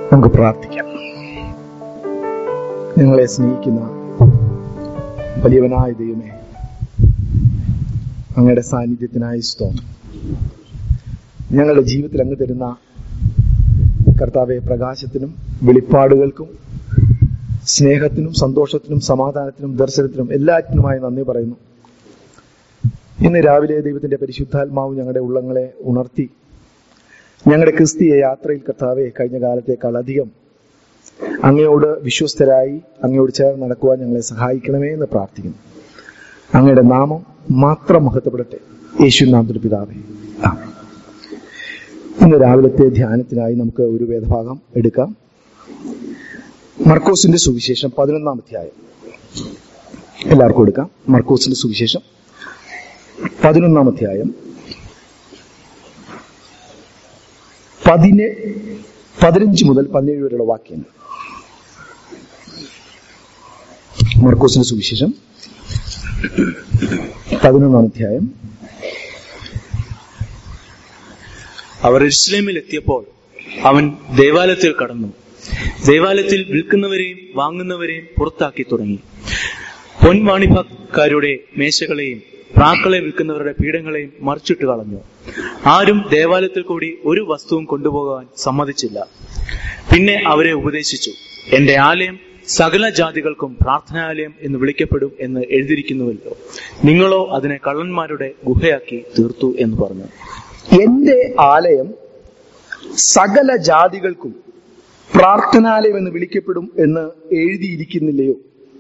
നമുക്ക് പ്രാർത്ഥിക്കാം ഞങ്ങളെ സ്നേഹിക്കുന്ന വലിയവനായ ദൈവമേ അങ്ങയുടെ സാന്നിധ്യത്തിനായി സ്തോം ഞങ്ങളുടെ ജീവിതത്തിൽ അങ്ങ് തരുന്ന കർത്താവെ പ്രകാശത്തിനും വെളിപ്പാടുകൾക്കും സ്നേഹത്തിനും സന്തോഷത്തിനും സമാധാനത്തിനും ദർശനത്തിനും എല്ലാറ്റിനുമായി നന്ദി പറയുന്നു ഇന്ന് രാവിലെ ദൈവത്തിന്റെ പരിശുദ്ധാത്മാവ് ഞങ്ങളുടെ ഉള്ളങ്ങളെ ഉണർത്തി ഞങ്ങളുടെ ക്രിസ്തീയ യാത്രയിൽ കർത്താവെ കഴിഞ്ഞ കാലത്തേക്കാൾ അധികം അങ്ങയോട് വിശ്വസ്തരായി അങ്ങയോട് ചേർന്ന് നടക്കുവാൻ ഞങ്ങളെ സഹായിക്കണമേ എന്ന് പ്രാർത്ഥിക്കുന്നു അങ്ങയുടെ നാമം മാത്രം മഹത്വപ്പെടട്ടെ യേശു നാമത്തിന്റെ പിതാവേ ആമേൻ. ഇന്ന് രാവിലത്തെ ധ്യാനത്തിനായി നമുക്ക് ഒരു വേദഭാഗം എടുക്കാം മർക്കോസിന്റെ സുവിശേഷം പതിനൊന്നാം അധ്യായം എല്ലാവർക്കും എടുക്കാം മർക്കോസിന്റെ സുവിശേഷം പതിനൊന്നാം അധ്യായം പതിന് പതിനഞ്ച് മുതൽ പതിനേഴ് വരെയുള്ള വാക്യങ്ങൾ മർക്കോസിന്റെ സുവിശേഷം പതിനൊന്നാം അധ്യായം അവർ എരുസലേമിൽ എത്തിയപ്പോൾ അവൻ ദേവാലയത്തിൽ കടന്നു ദേവാലയത്തിൽ വിൽക്കുന്നവരെയും വാങ്ങുന്നവരെയും പുറത്താക്കി തുടങ്ങി പൊൻവാണിഭക്കാരുടെ മേശകളെയും പ്രാക്കളെ വിൽക്കുന്നവരുടെ പീഠങ്ങളെയും മറിച്ചിട്ട് കളഞ്ഞു ആരും ദേവാലയത്തിൽ കൂടി ഒരു വസ്തുവും കൊണ്ടുപോകാൻ സമ്മതിച്ചില്ല പിന്നെ അവരെ ഉപദേശിച്ചു എന്റെ ആലയം സകല ജാതികൾക്കും പ്രാർത്ഥനാലയം എന്ന് വിളിക്കപ്പെടും എന്ന് എഴുതിയിരിക്കുന്നുവല്ലോ നിങ്ങളോ അതിനെ കള്ളന്മാരുടെ ഗുഹയാക്കി തീർത്തു എന്ന് പറഞ്ഞു എന്റെ ആലയം സകല ജാതികൾക്കും പ്രാർത്ഥനാലയം എന്ന് വിളിക്കപ്പെടും എന്ന് എഴുതിയിരിക്കുന്നില്ലയോ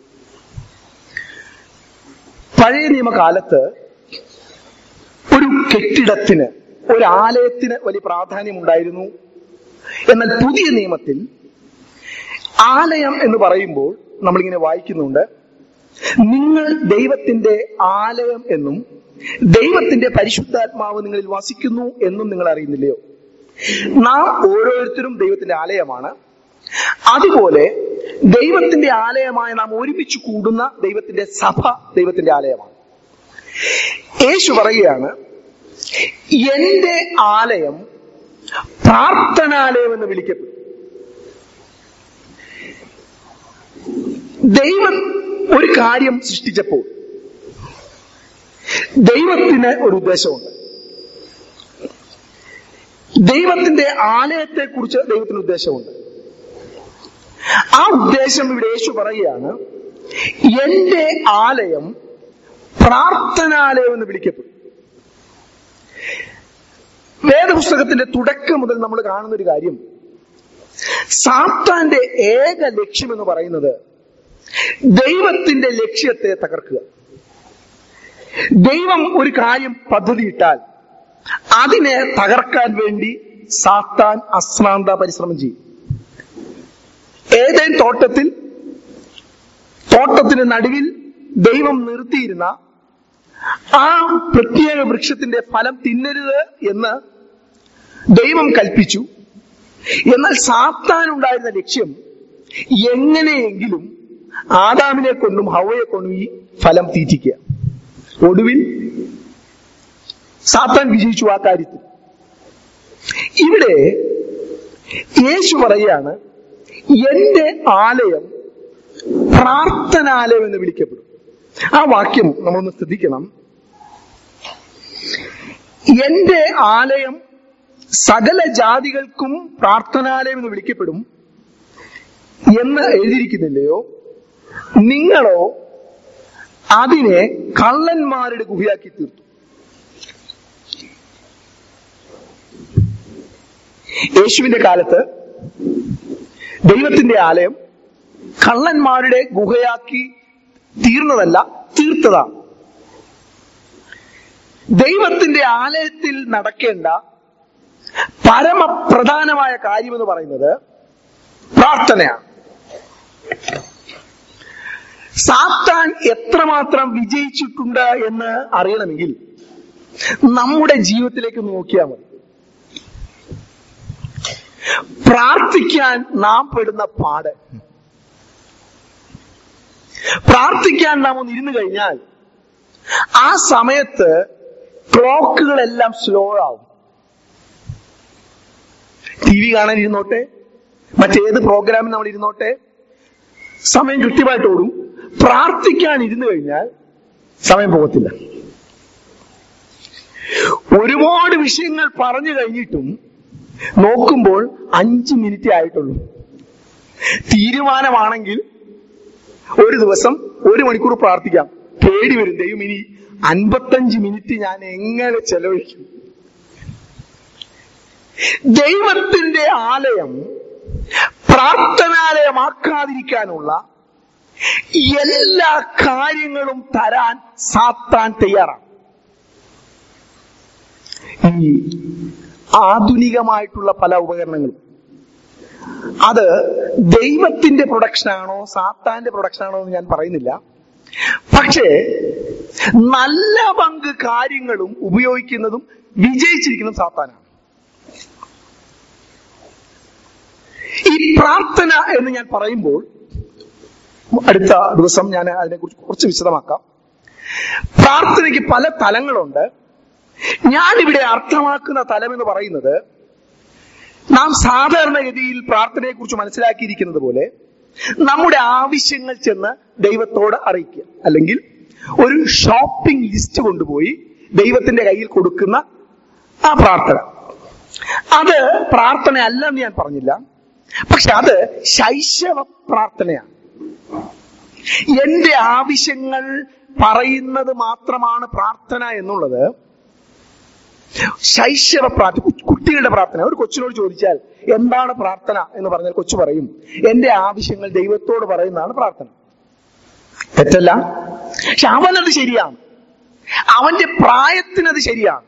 പഴയ നിയമകാലത്ത് ഒരു കെട്ടിടത്തിന് ഒരു ആലയത്തിന് വലിയ പ്രാധാന്യം ഉണ്ടായിരുന്നു എന്നാൽ പുതിയ നിയമത്തിൽ ആലയം എന്ന് പറയുമ്പോൾ നമ്മളിങ്ങനെ വായിക്കുന്നുണ്ട് നിങ്ങൾ ദൈവത്തിന്റെ ആലയം എന്നും ദൈവത്തിന്റെ പരിശുദ്ധാത്മാവ് നിങ്ങളിൽ വസിക്കുന്നു എന്നും നിങ്ങൾ അറിയുന്നില്ലയോ നാം ഓരോരുത്തരും ദൈവത്തിന്റെ ആലയമാണ് അതുപോലെ ദൈവത്തിന്റെ ആലയമായ നാം ഒരുമിച്ച് കൂടുന്ന ദൈവത്തിന്റെ സഭ ദൈവത്തിന്റെ ആലയമാണ് യേശു പറയുകയാണ് എന്റെ ആലയം പ്രാർത്ഥനാലയം എന്ന് വിളിക്കപ്പെടും ദൈവം ഒരു കാര്യം സൃഷ്ടിച്ചപ്പോൾ ദൈവത്തിന് ഒരു ഉദ്ദേശമുണ്ട് ദൈവത്തിന്റെ ആലയത്തെ കുറിച്ച് ദൈവത്തിന് ഉദ്ദേശമുണ്ട് ആ ഉദ്ദേശം ഇവിടെ യേശു പറയുകയാണ് എന്റെ ആലയം പ്രാർത്ഥനാലയം എന്ന് വിളിക്കപ്പെടും വേദപുസ്തകത്തിന്റെ തുടക്കം മുതൽ നമ്മൾ കാണുന്ന ഒരു കാര്യം സാത്താന്റെ ഏക ലക്ഷ്യം എന്ന് പറയുന്നത് ദൈവത്തിന്റെ ലക്ഷ്യത്തെ തകർക്കുക ദൈവം ഒരു കാര്യം പദ്ധതിയിട്ടാൽ അതിനെ തകർക്കാൻ വേണ്ടി സാത്താൻ അശ്രാന്ത പരിശ്രമം ചെയ്യും ഏതേൻ തോട്ടത്തിൽ തോട്ടത്തിന് നടുവിൽ ദൈവം നിർത്തിയിരുന്ന ആ പ്രത്യേക വൃക്ഷത്തിന്റെ ഫലം തിന്നരുത് എന്ന് ദൈവം കൽപ്പിച്ചു എന്നാൽ സാത്താൻ ഉണ്ടായിരുന്ന ലക്ഷ്യം എങ്ങനെയെങ്കിലും ആദാമിനെ കൊണ്ടും ഹവയെ കൊണ്ടും ഈ ഫലം തീറ്റിക്കുക ഒടുവിൽ സാത്താൻ വിജയിച്ചു ആ കാര്യത്തിൽ ഇവിടെ യേശു പറയാണ് എന്റെ ആലയം പ്രാർത്ഥനാലയം എന്ന് വിളിക്കപ്പെടും ആ വാക്യം നമ്മളൊന്ന് ശ്രദ്ധിക്കണം എന്റെ ആലയം സകല ജാതികൾക്കും പ്രാർത്ഥനാലയം എന്ന് വിളിക്കപ്പെടും എന്ന് എഴുതിയിരിക്കുന്നില്ലയോ നിങ്ങളോ അതിനെ കള്ളന്മാരുടെ ഗുഹയാക്കി തീർത്തു യേശുവിന്റെ കാലത്ത് ദൈവത്തിന്റെ ആലയം കള്ളന്മാരുടെ ഗുഹയാക്കി തീർന്നതല്ല തീർത്തതാണ് ദൈവത്തിന്റെ ആലയത്തിൽ നടക്കേണ്ട പരമപ്രധാനമായ കാര്യമെന്ന് പറയുന്നത് പ്രാർത്ഥനയാണ് സാത്താൻ എത്രമാത്രം വിജയിച്ചിട്ടുണ്ട് എന്ന് അറിയണമെങ്കിൽ നമ്മുടെ ജീവിതത്തിലേക്ക് നോക്കിയാൽ മതി പ്രാർത്ഥിക്കാൻ നാം പെടുന്ന പാട് പ്രാർത്ഥിക്കാൻ നാം ഒന്ന് ഇരുന്ന് കഴിഞ്ഞാൽ ആ സമയത്ത് ക്ലോക്കുകളെല്ലാം സ്ലോ ആവും ടി വി കാണാൻ ഇരുന്നോട്ടെ മറ്റേത് പ്രോഗ്രാമിൽ നമ്മൾ ഇരുന്നോട്ടെ സമയം കൃത്യമായിട്ട് ഓടും പ്രാർത്ഥിക്കാൻ ഇരുന്നു കഴിഞ്ഞാൽ സമയം പോകത്തില്ല ഒരുപാട് വിഷയങ്ങൾ പറഞ്ഞു കഴിഞ്ഞിട്ടും നോക്കുമ്പോൾ അഞ്ച് മിനിറ്റ് ആയിട്ടുള്ളൂ തീരുമാനമാണെങ്കിൽ ഒരു ദിവസം ഒരു മണിക്കൂർ പ്രാർത്ഥിക്കാം പേടി വരും ദൈവം ഇനി അൻപത്തഞ്ച് മിനിറ്റ് ഞാൻ എങ്ങനെ ചെലവഴിക്കും ദൈവത്തിന്റെ ആലയം പ്രാർത്ഥനാലയമാക്കാതിരിക്കാനുള്ള എല്ലാ കാര്യങ്ങളും തരാൻ സാത്താൻ തയ്യാറാണ് ഈ ആധുനികമായിട്ടുള്ള പല ഉപകരണങ്ങളും അത് ദൈവത്തിന്റെ പ്രൊഡക്ഷൻ ആണോ സാത്താന്റെ പ്രൊഡക്ഷൻ ആണോ എന്ന് ഞാൻ പറയുന്നില്ല പക്ഷേ നല്ല പങ്ക് കാര്യങ്ങളും ഉപയോഗിക്കുന്നതും വിജയിച്ചിരിക്കുന്നതും സാത്താനാണ് ഈ പ്രാർത്ഥന എന്ന് ഞാൻ പറയുമ്പോൾ അടുത്ത ദിവസം ഞാൻ അതിനെക്കുറിച്ച് കുറച്ച് വിശദമാക്കാം പ്രാർത്ഥനയ്ക്ക് പല തലങ്ങളുണ്ട് ഞാൻ ഇവിടെ അർത്ഥമാക്കുന്ന തലം എന്ന് പറയുന്നത് നാം സാധാരണഗതിയിൽ പ്രാർത്ഥനയെ കുറിച്ച് മനസ്സിലാക്കിയിരിക്കുന്നത് പോലെ നമ്മുടെ ആവശ്യങ്ങൾ ചെന്ന് ദൈവത്തോട് അറിയിക്കുക അല്ലെങ്കിൽ ഒരു ഷോപ്പിംഗ് ലിസ്റ്റ് കൊണ്ടുപോയി ദൈവത്തിന്റെ കയ്യിൽ കൊടുക്കുന്ന ആ പ്രാർത്ഥന അത് പ്രാർത്ഥന അല്ലെന്ന് ഞാൻ പറഞ്ഞില്ല പക്ഷെ അത് ശൈശവ പ്രാർത്ഥനയാണ് എന്റെ ആവശ്യങ്ങൾ പറയുന്നത് മാത്രമാണ് പ്രാർത്ഥന എന്നുള്ളത് ശൈശവ പ്രാർത്ഥന കു- കുട്ടികളുടെ പ്രാർത്ഥന ഒരു കൊച്ചിനോട് ചോദിച്ചാൽ എന്താണ് പ്രാർത്ഥന എന്ന് പറഞ്ഞാൽ കൊച്ചു പറയും എന്റെ ആവശ്യങ്ങൾ ദൈവത്തോട് പറയുന്നതാണ് പ്രാർത്ഥന തെറ്റല്ല പക്ഷെ അവനത് ശരിയാണ് അവന്റെ പ്രായത്തിനത് ശരിയാണ്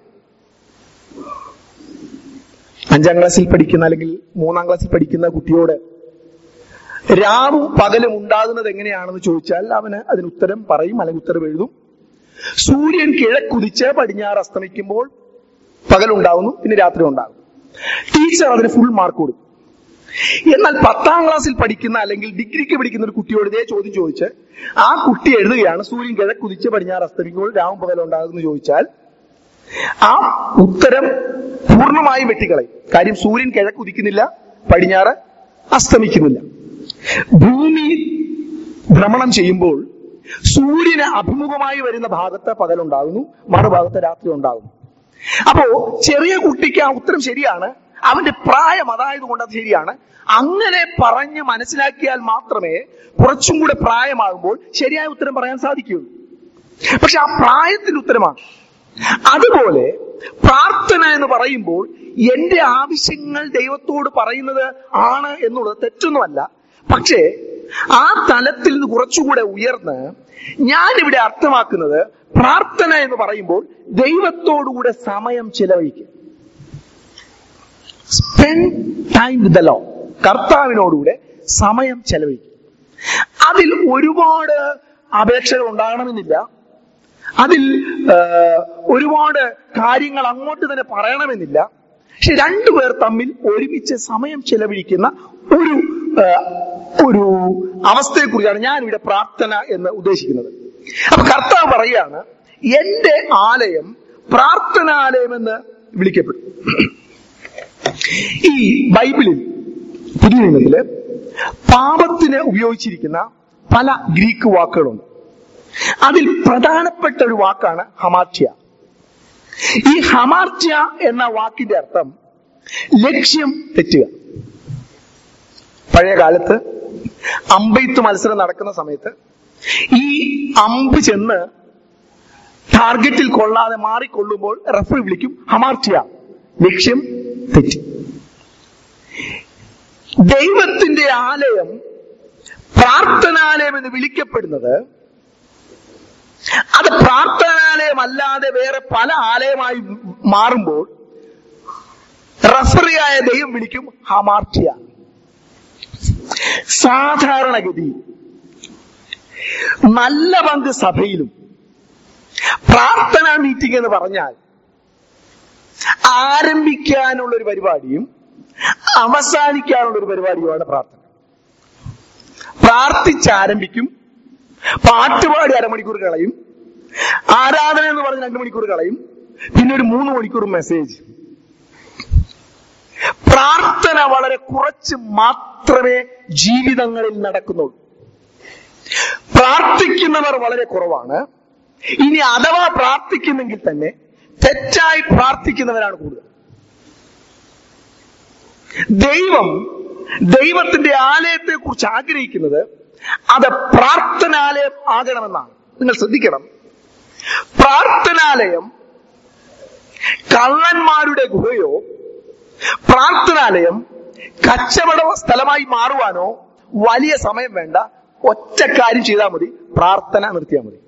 അഞ്ചാം ക്ലാസ്സിൽ പഠിക്കുന്ന അല്ലെങ്കിൽ മൂന്നാം ക്ലാസ്സിൽ പഠിക്കുന്ന കുട്ടിയോട് രാവും പകലും ഉണ്ടാകുന്നത് എങ്ങനെയാണെന്ന് ചോദിച്ചാൽ അവന് അതിന് ഉത്തരം പറയും അല്ലെങ്കിൽ ഉത്തരം എഴുതും സൂര്യൻ കിഴക്കുതിച്ച് പടിഞ്ഞാറ് അസ്തമിക്കുമ്പോൾ പകലുണ്ടാവുന്നു പിന്നെ രാത്രി ഉണ്ടാകും ടീച്ചർ അതിന് ഫുൾ മാർക്ക് കൊടുക്കും എന്നാൽ പത്താം ക്ലാസ്സിൽ പഠിക്കുന്ന അല്ലെങ്കിൽ ഡിഗ്രിക്ക് പഠിക്കുന്ന ഒരു കുട്ടിയോട് ഇതേ ചോദ്യം ചോദിച്ച് ആ കുട്ടി എഴുതുകയാണ് സൂര്യൻ കിഴക്കുതിച്ച് പടിഞ്ഞാറ് അസ്തമിക്കുമ്പോൾ രാവും പകലും ഉണ്ടാകുന്നു ചോദിച്ചാൽ ആ ഉത്തരം പൂർണ്ണമായി വെട്ടിക്കളയും കാര്യം സൂര്യൻ കിഴക്കുതിക്കുന്നില്ല പടിഞ്ഞാറ് അസ്തമിക്കുന്നില്ല ഭൂമി ഭ്രമണം ചെയ്യുമ്പോൾ സൂര്യന് അഭിമുഖമായി വരുന്ന ഭാഗത്ത് പകലുണ്ടാകുന്നു മറുഭാഗത്ത് രാത്രി ഉണ്ടാകുന്നു അപ്പോ ചെറിയ കുട്ടിക്ക് ആ ഉത്തരം ശരിയാണ് അവന്റെ പ്രായം അതായത് കൊണ്ട് അത് ശരിയാണ് അങ്ങനെ പറഞ്ഞ് മനസ്സിലാക്കിയാൽ മാത്രമേ കുറച്ചും കൂടെ പ്രായമാകുമ്പോൾ ശരിയായ ഉത്തരം പറയാൻ സാധിക്കുകയുള്ളൂ പക്ഷെ ആ പ്രായത്തിന്റെ ഉത്തരമാണ് അതുപോലെ പ്രാർത്ഥന എന്ന് പറയുമ്പോൾ എന്റെ ആവശ്യങ്ങൾ ദൈവത്തോട് പറയുന്നത് ആണ് എന്നുള്ളത് തെറ്റൊന്നുമല്ല പക്ഷേ ആ തലത്തിൽ നിന്ന് കുറച്ചുകൂടെ ഉയർന്ന് ഞാൻ ഇവിടെ അർത്ഥമാക്കുന്നത് പ്രാർത്ഥന എന്ന് പറയുമ്പോൾ ദൈവത്തോടുകൂടെ സമയം ചെലവഴിക്കുക spend time with the Lord കർത്താവിനോടുകൂടെ സമയം ചെലവഴിക്കുക അതിൽ ഒരുപാട് അപേക്ഷകൾ ഉണ്ടാകണമെന്നില്ല അതിൽ ആ, ഒരുപാട് കാര്യങ്ങൾ അങ്ങോട്ട് തന്നെ പറയണമെന്നില്ല പക്ഷെ രണ്ടുപേർ തമ്മിൽ ഒരുമിച്ച് സമയം ചെലവഴിക്കുന്ന ഒരു ആ, ഒരു അവസ്ഥയെക്കുറിച്ചാണ് ഞാൻ ഇവിടെ പ്രാർത്ഥന എന്ന് ഉദ്ദേശിക്കുന്നത് അപ്പൊ കർത്താവ് പറയാണ് എന്റെ ആലയം പ്രാർത്ഥനാലയം എന്ന് വിളിക്കപ്പെടും ഈ ബൈബിളിൽ പുതിയ നിയമത്തില് പാപത്തിന് ഉപയോഗിച്ചിരിക്കുന്ന പല ഗ്രീക്ക് വാക്കുകളുണ്ട് അതിൽ പ്രധാനപ്പെട്ട ഒരു വാക്കാണ് ഹമാർട്യ ഈ ഹമാർട്യ എന്ന വാക്കിന്റെ അർത്ഥം ലക്ഷ്യം തെറ്റുക പഴയ കാലത്ത് അമ്പെയ്ത്ത് മത്സരം നടക്കുന്ന സമയത്ത് ഈ അമ്പ് ചെന്ന് ടാർഗറ്റിൽ കൊള്ളാതെ മാറിക്കൊള്ളുമ്പോൾ റഫറി വിളിക്കും ഹമാർട്യ ലക്ഷ്യം തെറ്റി ദൈവത്തിന്റെ ആലയം പ്രാർത്ഥനാലയം എന്ന് വിളിക്കപ്പെടുന്നത് അത് പ്രാർത്ഥനാലയം അല്ലാതെ വേറെ പല ആലയമായി മാറുമ്പോൾ റഫറിയായ ദൈവം വിളിക്കും ഹമാർട്ടിയ സാധാരണഗതി നല്ല പങ്ക് സഭയിലും പ്രാർത്ഥനാ മീറ്റിംഗ് എന്ന് പറഞ്ഞാൽ ആരംഭിക്കാനുള്ള ഒരു പരിപാടിയും അവസാനിക്കാനുള്ള ഒരു പരിപാടിയുമാണ് പ്രാർത്ഥന പ്രാർത്ഥിച്ചാരംഭിക്കും പാട്ടുപാടി അരമണിക്കൂർ കളയും ആരാധന എന്ന് പറഞ്ഞ് രണ്ടു മണിക്കൂർ കളയും പിന്നെ ഒരു മൂന്ന് മണിക്കൂർ മെസ്സേജ് പ്രാർത്ഥന വളരെ കുറച്ച് മാത്രമേ ജീവിതങ്ങളിൽ നടക്കുന്നുള്ളൂ പ്രാർത്ഥിക്കുന്നവർ വളരെ കുറവാണ് ഇനി അഥവാ പ്രാർത്ഥിക്കുന്നെങ്കിൽ തന്നെ തെറ്റായി പ്രാർത്ഥിക്കുന്നവരാണ് കൂടുതൽ ദൈവം ദൈവത്തിന്റെ ആലയത്തെ കുറിച്ച് ആഗ്രഹിക്കുന്നത് അത് പ്രാർത്ഥനാലയം ആകണമെന്നാണ് നിങ്ങൾ ശ്രദ്ധിക്കണം പ്രാർത്ഥനാലയം കള്ളന്മാരുടെ ഗുഹയോ പ്രാർത്ഥനാലയം കച്ചവട സ്ഥലമായി മാറുവാനോ വലിയ സമയം വേണ്ട ഒറ്റ കാര്യം ചെയ്താൽ മതി പ്രാർത്ഥന നിർത്തിയാൽ മതി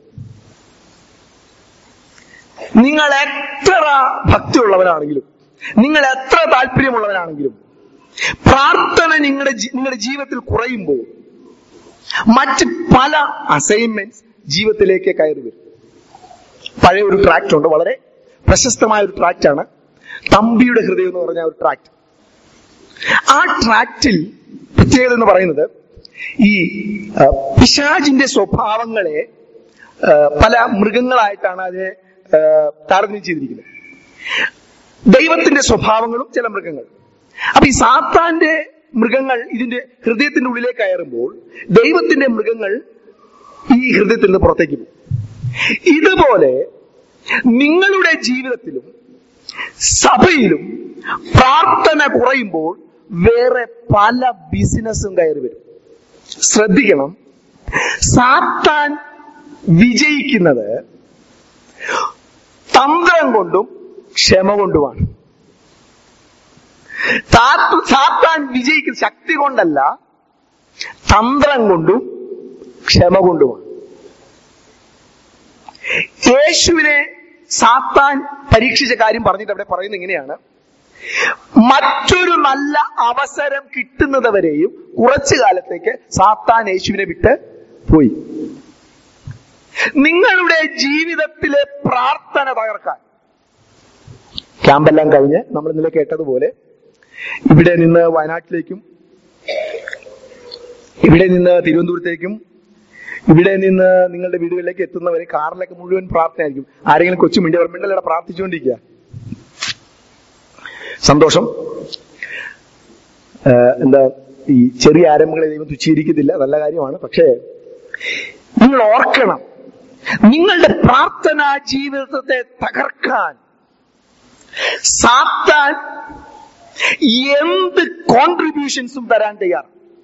നിങ്ങൾ എത്ര ഭക്തിയുള്ളവരാണെങ്കിലും നിങ്ങൾ എത്ര താല്പര്യമുള്ളവരാണെങ്കിലും പ്രാർത്ഥന നിങ്ങളുടെ ജീ- നിങ്ങളുടെ ജീവിതത്തിൽ കുറയുമ്പോൾ മറ്റ് പല അസൈൻമെന്റ്സ് ജീവിതത്തിലേക്ക് കയറി വരും പഴയ ഒരു ട്രാക്ട് ഉണ്ട് വളരെ പ്രശസ്തമായ ഒരു ട്രാക്റ്റ് ആണ് തമ്പിയുടെ ഹൃദയം എന്ന് പറഞ്ഞ ഒരു ട്രാക്ട് ആ ട്രാക്റ്റിൽ പ്രത്യേകത എന്ന് പറയുന്നത് ഈ ആ, പിശാചിന്റെ സ്വഭാവങ്ങളെ ആ, പല മൃഗങ്ങളായിട്ടാണ് അതിനെ ആ, താരതമ്യം ചെയ്തിരിക്കുന്നത് ദൈവത്തിന്റെ സ്വഭാവങ്ങളും ചില മൃഗങ്ങൾ അപ്പൊ ഈ സാത്താന്റെ മൃഗങ്ങൾ ഇതിന്റെ ഹൃദയത്തിന്റെ ഉള്ളിലേക്ക് കയറുമ്പോൾ ദൈവത്തിന്റെ മൃഗങ്ങൾ ഈ ഹൃദയത്തിൽ നിന്ന് പുറത്തേക്ക് പോകും ഇതുപോലെ നിങ്ങളുടെ ജീവിതത്തിലും സഭയിലും പ്രാർത്ഥന കുറയുമ്പോൾ വേറെ പല ബിസിനസ്സും കയറി വരും ശ്രദ്ധിക്കണം സാത്താൻ വിജയിക്കുന്നത് തന്ത്രം കൊണ്ടും ക്ഷമ കൊണ്ടുമാണ് താ- സാത്താൻ വിജയിക്കുന്ന ശക്തി കൊണ്ടല്ല തന്ത്രം കൊണ്ടും ക്ഷമ കൊണ്ടുമാണ് യേശുവിനെ സാത്താൻ പരീക്ഷിച്ച കാര്യം പറഞ്ഞിട്ട് അവിടെ പറയുന്നത് ഇങ്ങനെയാണ് മറ്റൊരു നല്ല അവസരം കിട്ടുന്നത് വരെയും കുറച്ചു കാലത്തേക്ക് സാത്താൻ യേശുവിനെ വിട്ട് പോയി നിങ്ങളുടെ ജീവിതത്തിലെ പ്രാർത്ഥന തകർക്കാൻ ക്യാമ്പെല്ലാം കഴിഞ്ഞ് നമ്മൾ ഇന്നലെ കേട്ടതുപോലെ ഇവിടെ നിന്ന് വയനാട്ടിലേക്കും ഇവിടെ നിന്ന് തിരുവനന്തപുരത്തേക്കും ഇവിടെ നിന്ന് നിങ്ങളുടെ വീടുകളിലേക്ക് എത്തുന്നവരെ കാറിലൊക്കെ മുഴുവൻ പ്രാർത്ഥനയായിരിക്കും ആരെങ്കിലും കൊച്ചു മിണ്ടി മിണ്ടലയുടെ പ്രാർത്ഥിച്ചുകൊണ്ടിരിക്കുക സന്തോഷം ഏഹ് എന്താ ഈ ചെറിയ ആരംഭങ്ങളെ ദൈവം തുച്ഛീകരിക്കത്തില്ല നല്ല കാര്യമാണ് പക്ഷേ നിങ്ങൾ ഓർക്കണം നിങ്ങളുടെ പ്രാർത്ഥനാ ജീവിതത്തെ തകർക്കാൻ സാത്താൻ എന്ത് കോൺട്രിബ്യൂഷൻസും തരാൻ തയ്യാർ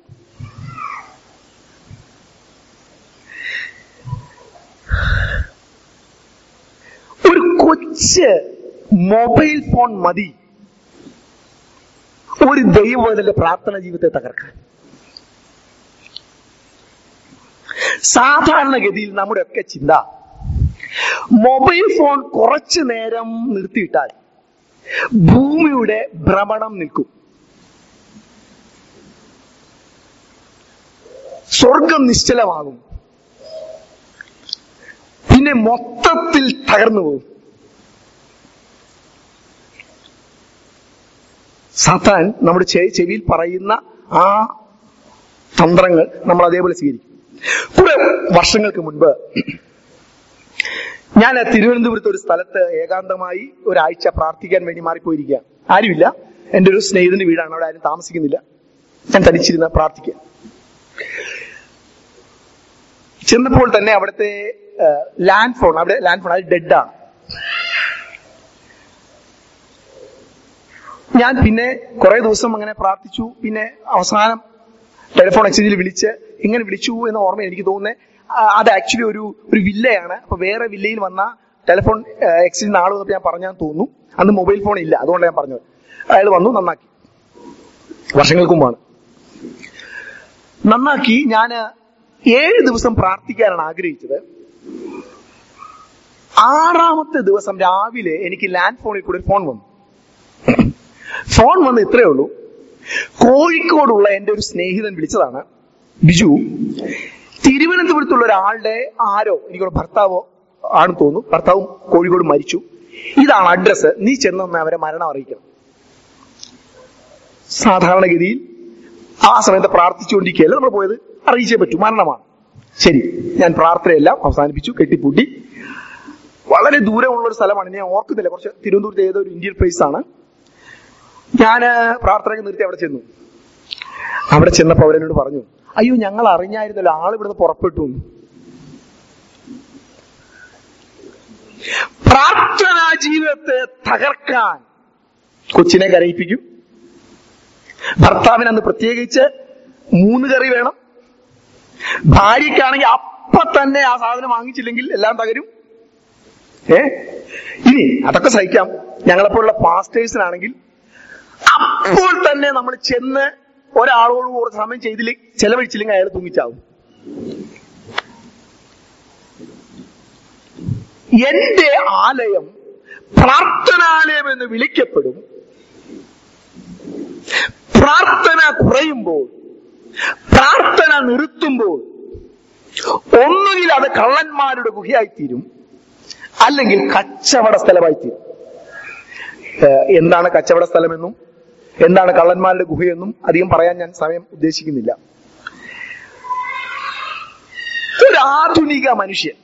ഒരു കൊച്ച് മൊബൈൽ ഫോൺ മതി ഒരു ദൈവത്തിന്റെ പ്രാർത്ഥന ജീവിതത്തെ തകർക്കാൻ സാധാരണഗതിയിൽ നമ്മുടെ ഒക്കെ ചിന്ത മൊബൈൽ ഫോൺ കുറച്ചു നേരം നിർത്തിയിട്ടാൽ ഭൂമിയുടെ ഭ്രമണം നിൽക്കും സ്വർഗം നിശ്ചലമാകും പിന്നെ മൊത്തത്തിൽ തകർന്നു പോകും സാത്താൻ നമ്മുടെ ചെ- ചെവിയിൽ പറയുന്ന ആ തന്ത്രങ്ങൾ നമ്മൾ അതേപോലെ സ്വീകരിക്കും കുറെ വർഷങ്ങൾക്ക് മുൻപ് ഞാൻ തിരുവനന്തപുരത്ത് ഒരു സ്ഥലത്ത് ഏകാന്തമായി ഒരാഴ്ച പ്രാർത്ഥിക്കാൻ വേണ്ടി മാറിപ്പോയിരിക്കുക ആരുമില്ല എന്റെ ഒരു സ്നേഹിതന്റെ വീടാണ് അവിടെ ആരും താമസിക്കുന്നില്ല ഞാൻ തനിച്ചിരുന്ന പ്രാർത്ഥിക്കുക ചെന്നപ്പോൾ തന്നെ അവിടുത്തെ ലാൻഡ് ഫോൺ അവിടെ ലാൻഡ് ഫോൺ അത് ഡെഡാണ് ഞാൻ പിന്നെ കുറെ ദിവസം അങ്ങനെ പ്രാർത്ഥിച്ചു പിന്നെ അവസാനം ടെലിഫോൺ എക്സ്ചേഞ്ചിൽ വിളിച്ച് എങ്ങനെ വിളിച്ചു എന്ന ഓർമ്മ എനിക്ക് തോന്നുന്നത് അത് ആക്ച്വലി ഒരു ഒരു വില്ലയാണ് അപ്പൊ വേറെ വില്ലയിൽ വന്ന ടെലിഫോൺ എക്സ്ചേഞ്ച് ആൾ വന്നപ്പോൾ ഞാൻ പറഞ്ഞാൽ തോന്നുന്നു അന്ന് മൊബൈൽ ഫോൺ ഇല്ല അതുകൊണ്ട് ഞാൻ പറഞ്ഞത് അയാൾ വന്നു നന്നാക്കി വർഷങ്ങൾക്ക് മുമ്പാണ് നന്നാക്കി ഞാൻ ഏഴ് ദിവസം പ്രാർത്ഥിക്കാനാണ് ആഗ്രഹിച്ചത് ആറാമത്തെ ദിവസം രാവിലെ എനിക്ക് ലാൻഡ് ഫോണിൽ കൂടെ ഒരു ഫോൺ വന്നു ഫോൺ വന്ന് ഇത്രയേ ഉള്ളൂ കോഴിക്കോടുള്ള എന്റെ ഒരു സ്നേഹിതൻ വിളിച്ചതാണ് ബിജു തിരുവനന്തപുരത്തുള്ള ഒരാളുടെ ആരോ എനിക്കൊരു ഭർത്താവോ ആണെന്ന് തോന്നുന്നു ഭർത്താവും കോഴിക്കോട് മരിച്ചു ഇതാണ് അഡ്രസ് നീ ചെന്നൊന്ന് അവരെ മരണം അറിയിക്കണം സാധാരണഗതിയിൽ ആ സമയത്ത് പ്രാർത്ഥിച്ചുകൊണ്ടിരിക്കുകയല്ല നമ്മൾ പോയത് അറിയിച്ചേ പറ്റൂ മരണമാണ് ശരി ഞാൻ പ്രാർത്ഥനയെല്ലാം അവസാനിപ്പിച്ചു കെട്ടിപ്പൂട്ടി വളരെ ദൂരമുള്ള ഒരു സ്ഥലമാണ് ഞാൻ ഓർക്കുന്നില്ല കുറച്ച് തിരുവനന്തപുരത്ത് ഏതോ ഒരു ഇന്ത്യൻ പ്ലേസ് ആണ് ഞാന് പ്രാർത്ഥനയൊക്കെ നിർത്തി അവിടെ ചെന്നു അവിടെ ചെന്നപ്പോ അവരെന്നോട് പറഞ്ഞു അയ്യോ ഞങ്ങൾ അറിഞ്ഞായിരുന്നല്ലോ ആൾ ഇവിടുന്ന് പുറപ്പെട്ടു എന്ന്." പ്രാർത്ഥനാ ജീവിതത്തെ തകർക്കാൻ കൊച്ചിനെ കരയിപ്പിക്കും ഭർത്താവിന് അന്ന് പ്രത്യേകിച്ച് മൂന്ന് കറി വേണം ഭാര്യയ്ക്കാണെങ്കിൽ അപ്പൊ തന്നെ ആ സാധനം വാങ്ങിച്ചില്ലെങ്കിൽ എല്ലാം തകരും ഏ ഇനി അതൊക്കെ സഹിക്കാം ഞങ്ങളെപ്പോലുള്ള പാസ്റ്റേഴ്സിനാണെങ്കിൽ അപ്പോൾ തന്നെ നമ്മൾ ചെന്ന് ഒരാളോട് കുറച്ച് സമയം ചെയ്തില്ല ചെലവഴിച്ചില്ലെങ്കിൽ അയാൾ തൂങ്ങിച്ചാവും എന്റെ ആലയം പ്രാർത്ഥനാലയം എന്ന് വിളിക്കപ്പെടും പ്രാർത്ഥന കുറയുമ്പോൾ പ്രാർത്ഥന നിർത്തുമ്പോൾ ഒന്നുകിൽ അത് കള്ളന്മാരുടെ ഗുഹയായിത്തീരും അല്ലെങ്കിൽ കച്ചവട സ്ഥലമായിത്തീരും ഏഹ് എന്താണ് കച്ചവട സ്ഥലമെന്നും എന്താണ് കള്ളന്മാരുടെ ഗുഹയെന്നും അധികം പറയാൻ ഞാൻ സമയം ഉദ്ദേശിക്കുന്നില്ല ഒരു ആധുനിക മനുഷ്യൻ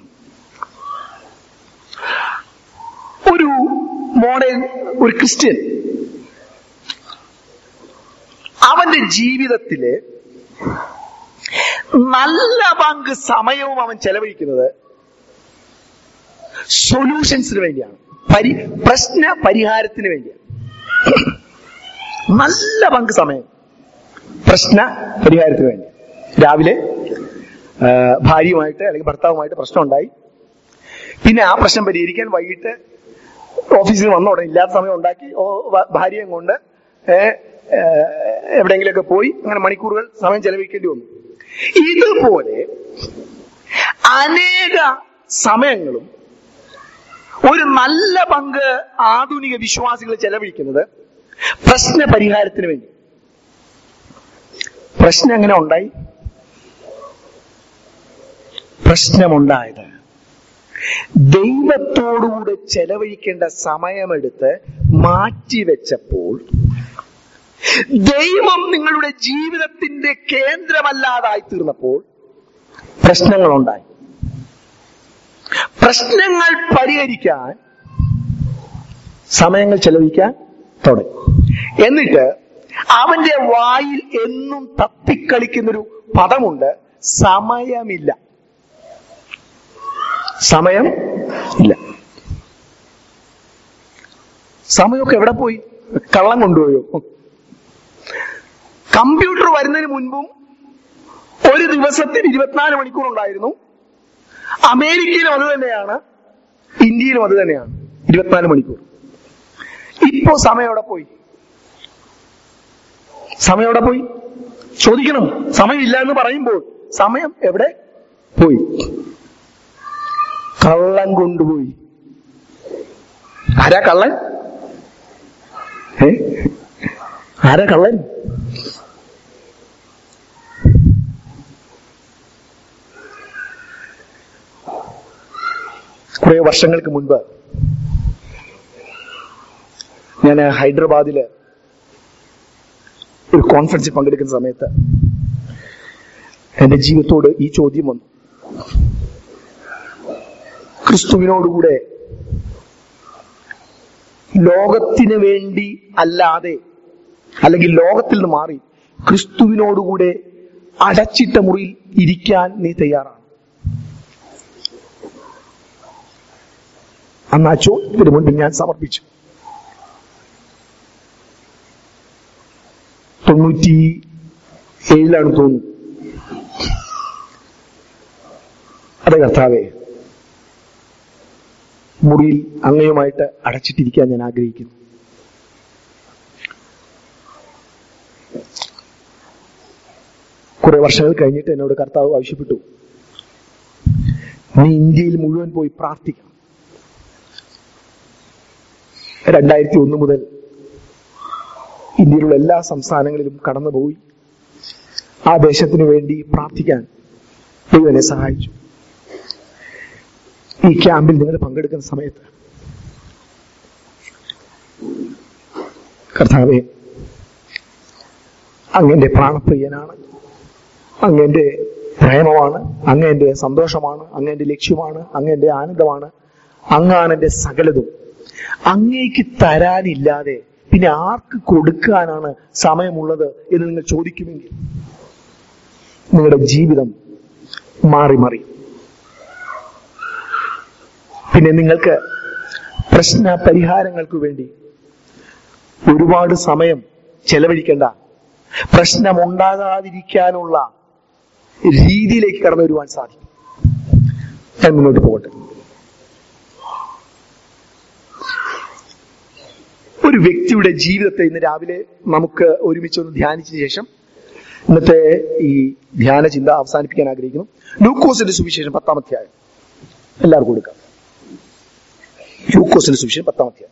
ഒരു മോഡേൺ ഒരു ക്രിസ്ത്യൻ അവന്റെ ജീവിതത്തില് നല്ല പങ്ക് സമയവും അവൻ ചെലവഴിക്കുന്നത് സൊല്യൂഷൻസിന് വേണ്ടിയാണ് പരി പ്രശ്ന പരിഹാരത്തിന് വേണ്ടിയാണ് നല്ല പങ്ക് സമയം പ്രശ്ന പരിഹാരത്തിന് വേണ്ടി രാവിലെ ആ, ഭാര്യയുമായിട്ട് അല്ലെങ്കിൽ ഭർത്താവുമായിട്ട് പ്രശ്നം ഉണ്ടായി പിന്നെ ആ പ്രശ്നം പരിഹരിക്കാൻ വൈകിട്ട് ഓഫീസിൽ വന്ന ഉടനെ ഇല്ലാത്ത സമയം ഉണ്ടാക്കി ഓ, ഭ- ഭാര്യയും കൊണ്ട് ഏ, ഏ, എവിടെയെങ്കിലുമൊക്കെ പോയി അങ്ങനെ മണിക്കൂറുകൾ സമയം ചെലവഴിക്കേണ്ടി വന്നു ഇതുപോലെ അനേക സമയങ്ങളും ഒരു നല്ല പങ്ക് ആധുനിക വിശ്വാസികൾ ചെലവഴിക്കുന്നത് പ്രശ്ന പരിഹാരത്തിന് വേണ്ടി പ്രശ്നം എങ്ങനെ ഉണ്ടായി പ്രശ്നമുണ്ടായത് ദൈവത്തോടുകൂടെ ചെലവഴിക്കേണ്ട സമയമെടുത്ത് മാറ്റിവെച്ചപ്പോൾ ദൈവം നിങ്ങളുടെ ജീവിതത്തിന്റെ കേന്ദ്രമല്ലാതായി തീർന്നപ്പോൾ പ്രശ്നങ്ങളുണ്ടായി പ്രശ്നങ്ങൾ പരിഹരിക്കാൻ സമയങ്ങൾ ചെലവഴിക്കാൻ തുടങ്ങി എന്നിട്ട് അവന്റെ വായിൽ എന്നും തപ്പിക്കളിക്കുന്നൊരു പദമുണ്ട് സമയമില്ല സമയം ഇല്ല സമയമൊക്കെ എവിടെ പോയി കള്ളം കൊണ്ടുപോയോ കമ്പ്യൂട്ടർ വരുന്നതിന് മുൻപും ഒരു ദിവസത്തിൽ ഇരുപത്തിനാല് മണിക്കൂർ ഉണ്ടായിരുന്നു അമേരിക്കയിലും അത് തന്നെയാണ് ഇന്ത്യയിലും അത് തന്നെയാണ് ഇരുപത്തിനാല് മണിക്കൂർ ഇപ്പോ സമയം എവിടെ പോയി സമയം എവിടെ പോയി ചോദിക്കണം സമയമില്ല എന്ന് പറയുമ്പോൾ സമയം എവിടെ പോയി കള്ളൻ കൊണ്ടുപോയി ആരാ കള്ളൻ ഏ ആരാ കള്ളൻ കുറെ വർഷങ്ങൾക്ക് മുൻപ് ഞാൻ ഹൈദരാബാദില് ഒരു കോൺഫറൻസിൽ പങ്കെടുക്കുന്ന സമയത്ത് എന്റെ ജീവിതത്തോട് ഈ ചോദ്യം വന്നു ക്രിസ്തുവിനോടുകൂടെ ലോകത്തിന് വേണ്ടി അല്ലാതെ അല്ലെങ്കിൽ ലോകത്തിൽ നിന്ന് മാറി ക്രിസ്തുവിനോടുകൂടെ അടച്ചിട്ട മുറിയിൽ ഇരിക്കാൻ നീ തയ്യാറാണ് അന്ന് ആ ചോദ്യത്തിന് മുൻപിൽ ഞാൻ സമർപ്പിച്ചു തൊണ്ണൂറ്റി ഏഴിലാണ് തോന്നുന്നു അതെ കർത്താവേ മുറിയിൽ അങ്ങയുമായിട്ട് അടച്ചിട്ടിരിക്കാൻ ഞാൻ ആഗ്രഹിക്കുന്നു കുറെ വർഷങ്ങൾ കഴിഞ്ഞിട്ട് എന്നോട് കർത്താവ് ആവശ്യപ്പെട്ടു നീ ഇന്ത്യയിൽ മുഴുവൻ പോയി പ്രാർത്ഥിക്കണം രണ്ടായിരത്തി ഒന്ന് മുതൽ ഇന്ത്യയിലുള്ള എല്ലാ സംസ്ഥാനങ്ങളിലും കടന്നുപോയി ആ ദേശത്തിന് വേണ്ടി പ്രാർത്ഥിക്കാൻ ദൈവം എന്നെ സഹായിച്ചു ഈ ക്യാമ്പിൽ നിങ്ങൾ പങ്കെടുക്കുന്ന സമയത്ത് കർത്താവെ അങ്ങന്റെ പ്രാണപ്രിയനാണ് അങ്ങന്റെ പ്രേമമാണ് അങ്ങന്റെ സന്തോഷമാണ് അങ്ങന്റെ ലക്ഷ്യമാണ് അങ്ങന്റെ ആനന്ദമാണ് അങ്ങാണ് എന്റെ സകലതും അങ്ങേക്ക് തരാനില്ലാതെ പിന്നെ ആർക്ക് കൊടുക്കാനാണ് സമയമുള്ളത് എന്ന് നിങ്ങൾ ചോദിക്കുമെങ്കിൽ നിങ്ങളുടെ ജീവിതം മാറി മാറി പിന്നെ നിങ്ങൾക്ക് പ്രശ്ന പരിഹാരങ്ങൾക്ക് വേണ്ടി ഒരുപാട് സമയം ചെലവഴിക്കേണ്ട പ്രശ്നമുണ്ടാകാതിരിക്കാനുള്ള രീതിയിലേക്ക് കടന്നു വരുവാൻ സാധിക്കും ഞാൻ മുന്നോട്ട് പോകട്ടെ ഒരു വ്യക്തിയുടെ ജീവിതത്തെ ഇന്ന് രാവിലെ നമുക്ക് ഒരുമിച്ച് ഒന്ന് ധ്യാനിച്ച ശേഷം ഇന്നത്തെ ഈ ധ്യാന ചിന്ത അവസാനിപ്പിക്കാൻ ആഗ്രഹിക്കുന്നു ലൂക്കോസിന്റെ സുവിശേഷം പത്താം അധ്യായം എല്ലാവർക്കും കൊടുക്കാം ലൂക്കോസിന്റെ സുവിശേഷം പത്താം അധ്യായം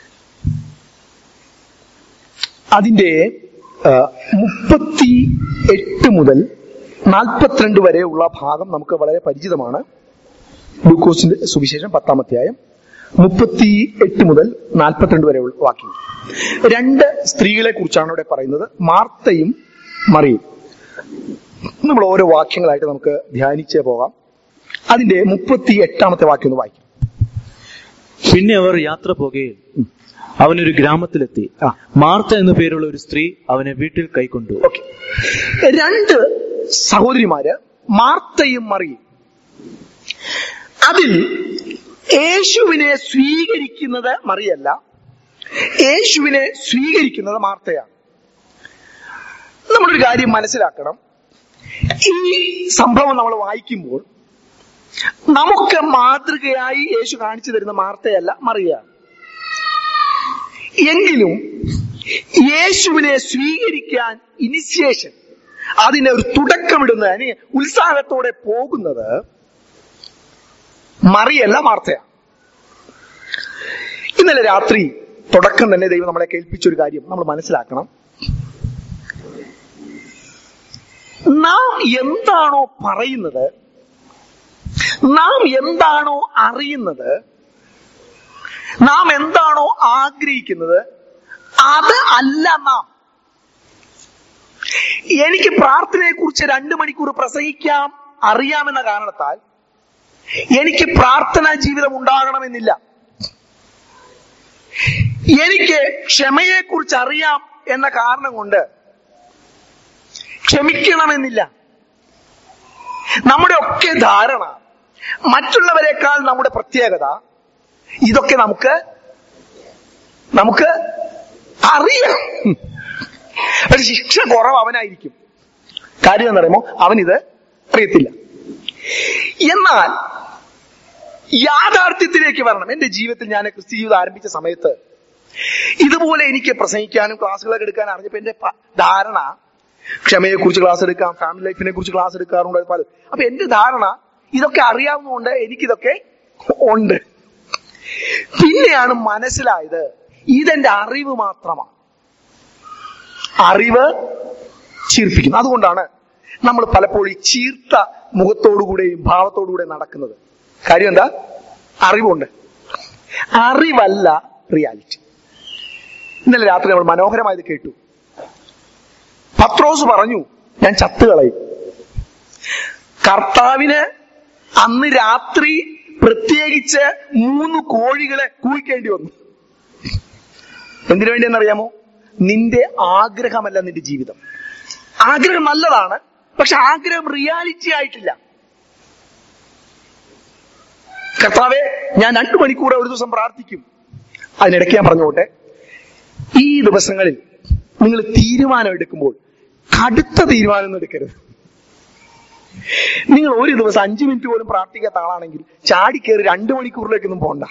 അതിന്റെ ആ, മുപ്പത്തി എട്ട് മുതൽ നാൽപ്പത്തിരണ്ട് വരെയുള്ള ഭാഗം നമുക്ക് വളരെ പരിചിതമാണ് ലൂക്കോസിന്റെ സുവിശേഷം പത്താം അധ്യായം മുപ്പത്തി എട്ട് മുതൽ നാൽപ്പത്തിരണ്ട് വരെയുള്ള വാക്യങ്ങൾ രണ്ട് സ്ത്രീകളെ കുറിച്ചാണ് ഇവിടെ പറയുന്നത് മാർത്തയും മറിയും നമ്മൾ ഓരോ വാക്യങ്ങളായിട്ട് നമുക്ക് ധ്യാനിച്ചേ പോകാം അതിന്റെ മുപ്പത്തി എട്ടാമത്തെ വാക്യം ഒന്ന് വായിക്കാം പിന്നെ അവർ യാത്ര പോകുകയും അവനൊരു ഗ്രാമത്തിലെത്തി ആ. മാർത്ത എന്നു പേരുള്ള ഒരു സ്ത്രീ അവനെ വീട്ടിൽ കൈക്കൊണ്ടു ഓക്കെ രണ്ട് സഹോദരിമാര് മാർത്തയും മറിയും അതിൽ യേശുവിനെ സ്വീകരിക്കുന്നത് മറിയല്ല യേശുവിനെ സ്വീകരിക്കുന്നത് മാർത്തയാണ് നമ്മളൊരു കാര്യം മനസ്സിലാക്കണം ഈ സംഭവം നമ്മൾ വായിക്കുമ്പോൾ നമുക്ക് മാതൃകയായി യേശു കാണിച്ചു തരുന്ന മാർത്തയല്ല മറിയാണ് എങ്കിലും യേശുവിനെ സ്വീകരിക്കാൻ ഇനിഷ്യേഷൻ അതിനെ ഒരു തുടക്കമിടുന്നത് അതിന് ഉത്സാഹത്തോടെ പോകുന്നത് മറിയല്ല മാർത്തയാണ് ഇന്നലെ രാത്രി തുടക്കം തന്നെ ദൈവം നമ്മളെ കേൾപ്പിച്ച ഒരു കാര്യം നമ്മൾ മനസ്സിലാക്കണം നാം എന്താണോ പറയുന്നത് നാം എന്താണോ അറിയുന്നത് നാം എന്താണോ ആഗ്രഹിക്കുന്നത് അത് അല്ല നാം എനിക്ക് പ്രാർത്ഥനയെ കുറിച്ച് രണ്ടു മണിക്കൂർ പ്രസംഗിക്കാം അറിയാമെന്ന കാരണത്താൽ എനിക്ക് പ്രാർത്ഥനാ ജീവിതം ഉണ്ടാകണമെന്നില്ല എനിക്ക് ക്ഷമയെ കുറിച്ച് അറിയാം എന്ന കാരണം കൊണ്ട് ക്ഷമിക്കണമെന്നില്ല നമ്മുടെ ഒക്കെ ധാരണ മറ്റുള്ളവരെക്കാൾ നമ്മുടെ പ്രത്യേകത ഇതൊക്കെ നമുക്ക് നമുക്ക് അറിയാം പക്ഷെ ശിക്ഷ കുറവ് അവനായിരിക്കും കാര്യം എന്ന് പറയുമ്പോ അവനിത് അറിയത്തില്ല എന്നാൽ യാഥാർത്ഥ്യത്തിലേക്ക് വരണം എന്റെ ജീവിതത്തിൽ ഞാൻ ക്രിസ്തു ജീവിതം ആരംഭിച്ച സമയത്ത് ഇതുപോലെ എനിക്ക് പ്രസംഗിക്കാനും ക്ലാസ്സുകളൊക്കെ എടുക്കാൻ അറിഞ്ഞപ്പോ എന്റെ പ- ധാരണ ക്ഷമയെ കുറിച്ച് ക്ലാസ് എടുക്കാം ഫാമിലി ലൈഫിനെ കുറിച്ച് ക്ലാസ് എടുക്കാറുണ്ട് പല അപ്പൊ എന്റെ ധാരണ ഇതൊക്കെ അറിയാവുന്നതുകൊണ്ട് എനിക്കിതൊക്കെ ഉണ്ട് പിന്നെയാണ് മനസ്സിലായത് ഇതെന്റെ അറിവ് മാത്രമാണ് അറിവ് ചീർപ്പിക്കുന്നു അതുകൊണ്ടാണ് നമ്മൾ പലപ്പോഴും ഈ ചീർത്ത മുഖത്തോടുകൂടെയും ഭാവത്തോടുകൂടെ നടക്കുന്നത് കാര്യം എന്താ അറിവുണ്ട് അറിവല്ല റിയാലിറ്റി ഇന്നലെ രാത്രി നമ്മൾ മനോഹരമായത് കേട്ടു പത്രോസ് പറഞ്ഞു ഞാൻ ചത്തുകളയും കർത്താവിന് അന്ന് രാത്രി പ്രത്യേകിച്ച് മൂന്ന് കോഴികളെ കൂയിക്കേണ്ടി വന്നു എന്തിനു വേണ്ടിയെന്നറിയാമോ നിന്റെ ആഗ്രഹമല്ല നിന്റെ ജീവിതം ആഗ്രഹം നല്ലതാണ് പക്ഷെ ആഗ്രഹം റിയാലിറ്റി ആയിട്ടില്ല കർത്താവെ ഞാൻ രണ്ടു മണിക്കൂർ ഒരു ദിവസം പ്രാർത്ഥിക്കും അതിനിടയ്ക്ക് ഞാൻ പറഞ്ഞോട്ടെ ഈ ദിവസങ്ങളിൽ നിങ്ങൾ തീരുമാനം എടുക്കുമ്പോൾ കടുത്ത തീരുമാനം എടുക്കരുത് നിങ്ങൾ ഒരു ദിവസം അഞ്ചു മിനിറ്റ് പോലും പ്രാർത്ഥിക്കാത്ത ആളാണെങ്കിൽ ചാടിക്കേറി രണ്ടു മണിക്കൂറിലേക്കൊന്നും പോണ്ട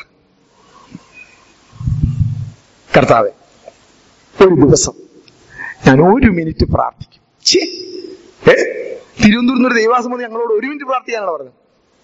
കർത്താവെ ഒരു ദിവസം ഞാൻ ഒരു മിനിറ്റ് പ്രാർത്ഥിക്കും ഛേ, ഏ തിരുവനന്തപുരത്ത് ഒരു ദൈവാസം വന്ന് ഞങ്ങളോട് ഒരു മിനിറ്റ് പ്രാർത്ഥിക്കാനാണ് പറഞ്ഞത്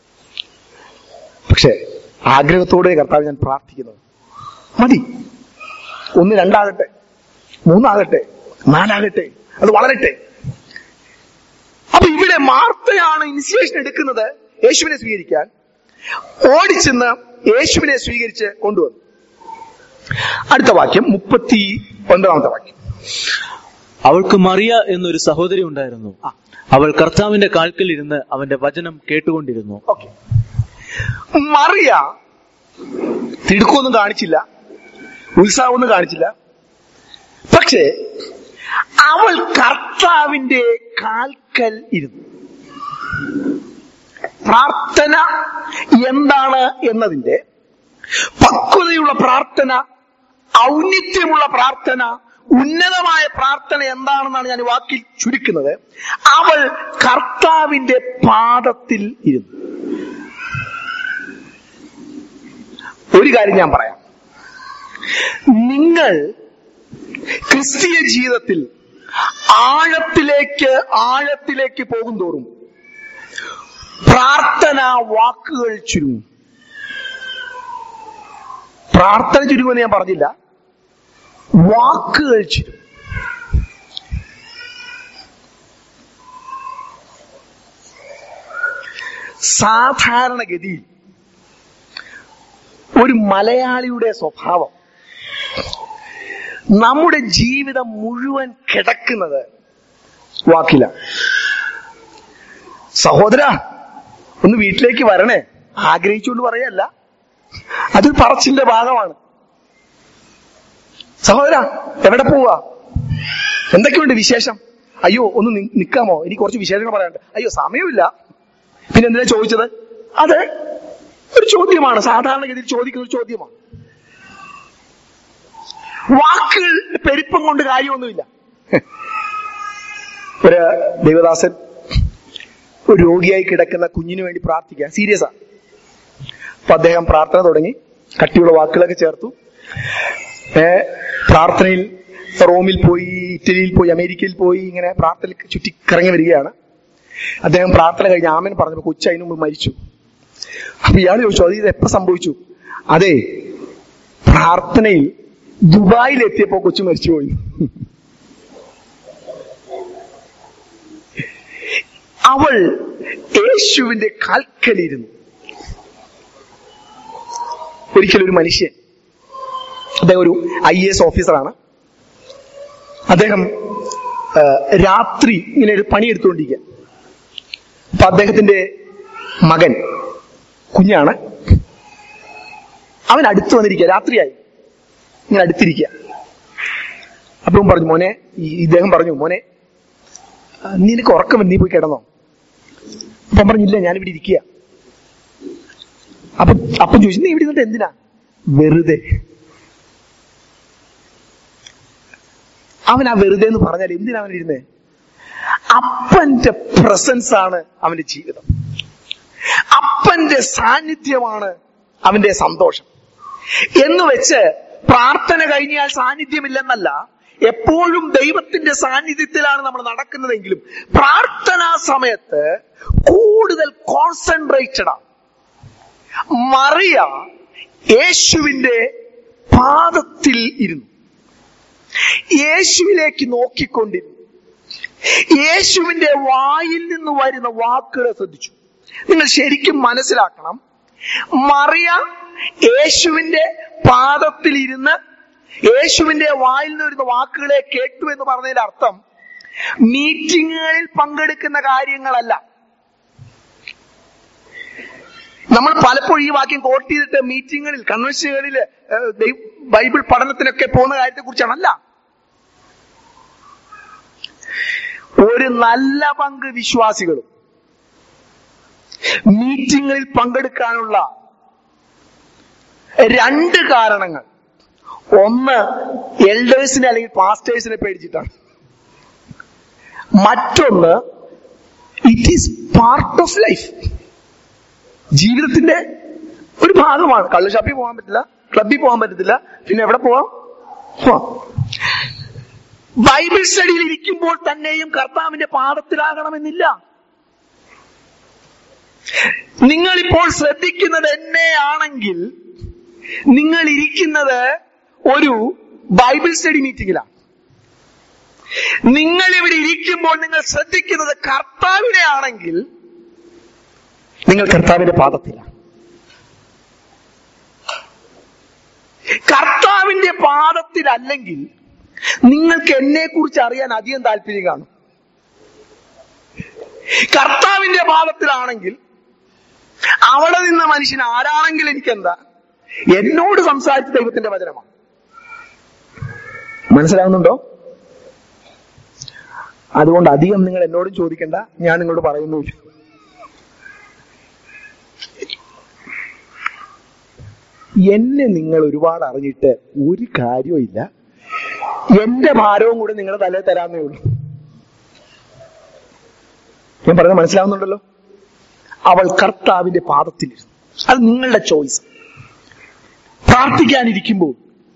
പക്ഷേ ആഗ്രഹത്തോടെ കർത്താവ് ഞാൻ പ്രാർത്ഥിക്കുന്നത് മതി ഒന്ന് രണ്ടാകട്ടെ മൂന്നാകട്ടെ നാലാകട്ടെ അത് വളരട്ടെ അപ്പൊ ഇവിടെ മാർത്തയാണ് ഇനിഷ്യേഷൻ എടുക്കുന്നത് യേശുവിനെ സ്വീകരിക്കാൻ ഓടിച്ചെന്ന് യേശുവിനെ സ്വീകരിച്ച് കൊണ്ടുവന്നു അടുത്ത വാക്യം മുപ്പത്തി ഒൻപതാമത്തെ വാക്യം അവൾക്ക് മറിയ എന്നൊരു സഹോദരി ഉണ്ടായിരുന്നു ആ. അവൾ കർത്താവിന്റെ കാൽക്കൽ ഇരുന്ന് അവന്റെ വചനം കേട്ടുകൊണ്ടിരുന്നു ഓക്കെ മറിയ തിടുക്കമൊന്നും കാണിച്ചില്ല ഉത്സാഹമൊന്നും കാണിച്ചില്ല പക്ഷേ അവൾ കർത്താവിന്റെ കാൽക്കൽ ഇരുന്നു പ്രാർത്ഥന എന്താണ് എന്നതിന്റെ പക്വതയുള്ള പ്രാർത്ഥന ഔന്നിത്യമുള്ള പ്രാർത്ഥന ഉന്നതമായ പ്രാർത്ഥന എന്താണെന്നാണ് ഞാൻ ഈ വാക്കിൽ ചുരുക്കുന്നത് അവൾ കർത്താവിന്റെ പാദത്തിൽ ഇരുന്നു ഒരു കാര്യം ഞാൻ പറയാം നിങ്ങൾ ക്രിസ്തീയ ജീവിതത്തിൽ ആഴത്തിലേക്ക് ആഴത്തിലേക്ക് പോകും തോറും പ്രാർത്ഥന വാക്കുകൾ ചുരുങ്ങും പ്രാർത്ഥന ചുരുങ്ങുമെന്ന് ഞാൻ പറഞ്ഞില്ല വാക്കുകൾ ചുരുങ്ങും സാധാരണഗതിയിൽ ഒരു മലയാളിയുടെ സ്വഭാവം നമ്മുടെ ജീവിതം മുഴുവൻ കിടക്കുന്നത് വാക്കിലാണ് സഹോദര ഒന്ന് വീട്ടിലേക്ക് വരണേ ആഗ്രഹിച്ചുകൊണ്ട് പറയല്ല അതൊരു പറച്ചിന്റെ ഭാഗമാണ് സഹോദര എവിടെ പോവാ എന്തൊക്കെയുണ്ട് വിശേഷം അയ്യോ ഒന്ന് നി- നിക്കാമോ എനിക്ക് കുറച്ച് വിശേഷങ്ങൾ പറയാനുണ്ട് അയ്യോ സമയമില്ല പിന്നെ എന്തിനാ ചോദിച്ചത് അത് ഒരു ചോദ്യമാണ് സാധാരണഗതിയിൽ ചോദിക്കുന്ന ഒരു ചോദ്യമാണ് വാക്കുകൾ പെരുപ്പം കൊണ്ട് കാര്യമൊന്നുമില്ല ഒരു ദേവദാസൻ ഒരു രോഗിയായി കിടക്കുന്ന കുഞ്ഞിന് വേണ്ടി പ്രാർത്ഥിക്കുക സീരിയസ് ആ അപ്പൊ അദ്ദേഹം പ്രാർത്ഥന തുടങ്ങി കട്ടിയുള്ള വാക്കുകളൊക്കെ ചേർത്തു ഏ, പ്രാർത്ഥനയിൽ റോമിൽ പോയി ഇറ്റലിയിൽ പോയി അമേരിക്കയിൽ പോയി ഇങ്ങനെ പ്രാർത്ഥന ചുറ്റി കറങ്ങി വരികയാണ് അദ്ദേഹം പ്രാർത്ഥന കഴിഞ്ഞ് ആമൻ പറഞ്ഞപ്പോ കൊച്ചു അതിനു മുമ്പ് മരിച്ചു അപ്പൊ ഇയാൾ ചോദിച്ചു അത് ഇത് എപ്പോ സംഭവിച്ചു അതെ പ്രാർത്ഥനയിൽ ദുബായിൽ എത്തിയപ്പോ കൊച്ചു മരിച്ചുപോയി അവൾ യേശുവിന്റെ കാൽക്കലിരുന്നു ഒരിക്കലൊരു മനുഷ്യൻ അദ്ദേഹം ഒരു ഐ എസ് ഓഫീസറാണ് അദ്ദേഹം ആ, രാത്രി ഇങ്ങനെ ഒരു പണിയെടുത്തുകൊണ്ടിരിക്കുക അപ്പൊ അദ്ദേഹത്തിന്റെ മകൻ കുഞ്ഞാണ് അവൻ അടുത്ത് വന്നിരിക്കുക രാത്രിയായി ഇങ്ങനെ അടുത്തിരിക്കുക അപ്പം പറഞ്ഞു മോനെ ഈ ഇദ്ദേഹം പറഞ്ഞു മോനെ ആ, നിനക്ക് ഉറക്കം വന്ന് നീ പോയി കിടന്നോ അപ്പം പറഞ്ഞില്ല ഞാനിവിടെ ഇരിക്കുക അപ്പൊ അപ്പം ചോദിച്ചു നീ ഇവിടെ ഇരുന്നിട്ട് എന്തിനാ വെറുതെ അവൻ ആ വെറുതെ എന്ന് പറഞ്ഞാൽ എന്തിനാ അവൻ ഇരുന്നേ അപ്പന്റെ പ്രസൻസ് ആണ് അവന്റെ ജീവിതം അപ്പന്റെ സാന്നിധ്യമാണ് അവന്റെ സന്തോഷം എന്ന് വെച്ച് പ്രാർത്ഥന കഴിഞ്ഞാൽ സാന്നിധ്യമില്ലെന്നല്ല എപ്പോഴും ദൈവത്തിന്റെ സാന്നിധ്യത്തിലാണ് നമ്മൾ നടക്കുന്നതെങ്കിലും പ്രാർത്ഥനാ സമയത്ത് കൂടുതൽ കോൺസെൻട്രേറ്റഡ് ആണ് മറിയ യേശുവിന്റെ പാദത്തിൽ ഇരുന്നു യേശുവിലേക്ക് നോക്കിക്കൊണ്ടിരുന്നു യേശുവിന്റെ വായിൽ നിന്ന് വരുന്ന വാക്കുകളെ ശ്രദ്ധിച്ചു നിങ്ങൾ ശരിക്കും മനസ്സിലാക്കണം മറിയ യേശുവിന്റെ പാദത്തിൽ ഇരുന്ന് യേശുവിന്റെ വായിൽ നിന്ന് വരുന്ന വാക്കുകളെ കേട്ടു എന്ന് പറഞ്ഞതിന്റെ അർത്ഥം മീറ്റിങ്ങുകളിൽ പങ്കെടുക്കുന്ന കാര്യങ്ങളല്ല നമ്മൾ പലപ്പോഴും ഈ വാക്യം കോട്ട് ചെയ്തിട്ട് മീറ്റിങ്ങുകളിൽ കൺവെൻഷനുകളിൽ ഏഹ്, ദൈവ- ബൈബിൾ പഠനത്തിനൊക്കെ പോകുന്ന കാര്യത്തെ കുറിച്ചാണല്ല ഒരു നല്ല പങ്ക് വിശ്വാസികളും മീറ്റിങ്ങുകളിൽ പങ്കെടുക്കാനുള്ള രണ്ട് കാരണങ്ങൾ ഒന്ന് എൽഡേഴ്സിനെ അല്ലെങ്കിൽ പാസ്റ്റേഴ്സിനെ പേടിച്ചിട്ടാണ് മറ്റൊന്ന് it is part of life ജീവിതത്തിന്റെ ഒരു ഭാഗമാണ് കള്ളു ഷാപ്പിൽ പോകാൻ പറ്റില്ല ക്ലബിൽ പോകാൻ പറ്റത്തില്ല പിന്നെ എവിടെ പോവാം പോവാം ബൈബിൾ സ്റ്റഡിയിൽ ഇരിക്കുമ്പോൾ തന്നെയും കർത്താവിന്റെ പാദത്തിലാകണമെന്നില്ല നിങ്ങൾ ഇപ്പോൾ ശ്രദ്ധിക്കുന്നത് എന്നെ ആണെങ്കിൽ നിങ്ങൾ ഇരിക്കുന്നത് ഒരു ബൈബിൾ സ്റ്റഡി മീറ്റിംഗിലാണ് നിങ്ങൾ ഇവിടെ ഇരിക്കുമ്പോൾ നിങ്ങൾ ശ്രദ്ധിക്കുന്നത് കർത്താവിനെ ആണെങ്കിൽ നിങ്ങൾ കർത്താവിന്റെ പാദത്തിലാണ് കർത്താവിന്റെ പാദത്തിലല്ലെങ്കിൽ നിങ്ങൾക്ക് എന്നെ കുറിച്ച് അറിയാൻ അധികം താല്പര്യം കാണും കർത്താവിന്റെ പാദത്തിലാണെങ്കിൽ അവിടെ നിന്ന മനുഷ്യൻ ആരാണെങ്കിൽ എനിക്കെന്താ എന്നോട് സംസാരിച്ച ദൈവത്തിന്റെ വചനമാണ് മനസ്സിലാവുന്നുണ്ടോ അതുകൊണ്ട് അധികം നിങ്ങൾ എന്നോടും ചോദിക്കണ്ട ഞാൻ നിങ്ങളോട് പറയുന്നുമില്ല എന്നെ നിങ്ങൾ ഒരുപാട് അറിഞ്ഞിട്ട് ഒരു കാര്യവും ഇല്ല എന്റെ ഭാരവും കൂടെ നിങ്ങളുടെ തലേ തരാന്നേ ഉള്ളൂ ഞാൻ പറയുന്നത് മനസ്സിലാവുന്നുണ്ടല്ലോ അവൾ കർത്താവിന്റെ പാദത്തിലിരുന്നു അത് നിങ്ങളുടെ ചോയ്സ് പ്രാർത്ഥിക്കാനിരിക്കുമ്പോൾ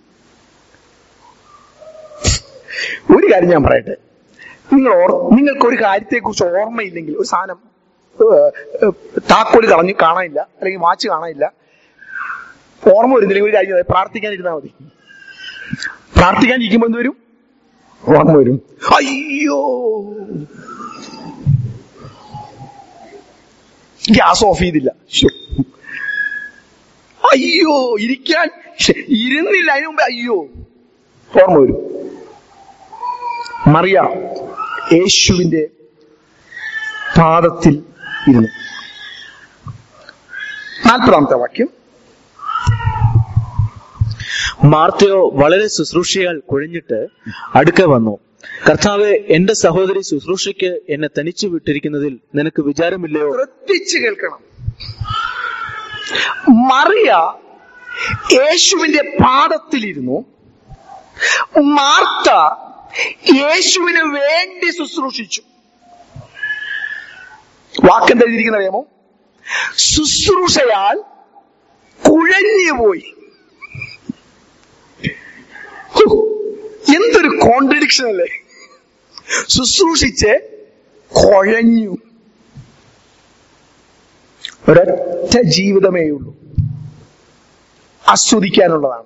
ഒരു കാര്യം ഞാൻ പറയട്ടെ നിങ്ങൾ ഓർ നിങ്ങൾക്ക് ഒരു കാര്യത്തെക്കുറിച്ച് ഓർമ്മയില്ലെങ്കിൽ ഒരു സാധനം ഏഹ്, ഏഹ്, താക്കോല് കളഞ്ഞ് കാണാനില്ല അല്ലെങ്കിൽ വാച്ച് കാണാനില്ല ഓർമ്മ വരുന്നില്ലെങ്കിൽ ഒരു കാര്യം ചെയ്താൽ മതി, പ്രാർത്ഥിക്കാനിരുന്നാൽ മതി പ്രാർത്ഥിക്കാനിരിക്കുമ്പോൾ എന്ത് വരും ഓർമ്മ വരും അയ്യോ ഗ്യാസ് ഓഫ് ചെയ്തില്ല ശ്ശോ. അയ്യോ ഇരിക്കാൻ ശ്ശെ, ഇരുന്നില്ല അതിനു മുമ്പ് അയ്യോ ഓർമ്മ വരും മറിയ യേശുവിന്റെ പാദത്തിൽ ഇരുന്നു നാൽപ്പതാമത്തെ വാക്യം മാർത്തയോ വളരെ ശുശ്രൂഷയാൽ കുഴഞ്ഞിട്ട് അടുക്കെ വന്നു കർത്താവെ എന്റെ സഹോദരി ശുശ്രൂഷയ്ക്ക് എന്നെ തനിച്ചു വിട്ടിരിക്കുന്നതിൽ നിനക്ക് വിചാരമില്ലയോ ശ്രദ്ധിച്ച് കേൾക്കണം മറിയ യേശുവിന്റെ പാദത്തിലിരുന്നു മാർത്ത യേശുവിന് വേണ്ടി ശുശ്രൂഷിച്ചു വാക്കെന്താ എഴുതിയിരിക്കുന്ന അറിയാമോ ശുശ്രൂഷയാൽ കുഴഞ്ഞുപോയി ഹോ, എന്തൊരു കോൺട്രഡിക്ഷൻ അല്ലേ ശുശ്രൂഷിച്ച് കുഴഞ്ഞു ഒരൊറ്റ ജീവിതമേ ഉള്ളൂ ആസ്വദിക്കാനുള്ളതാണ്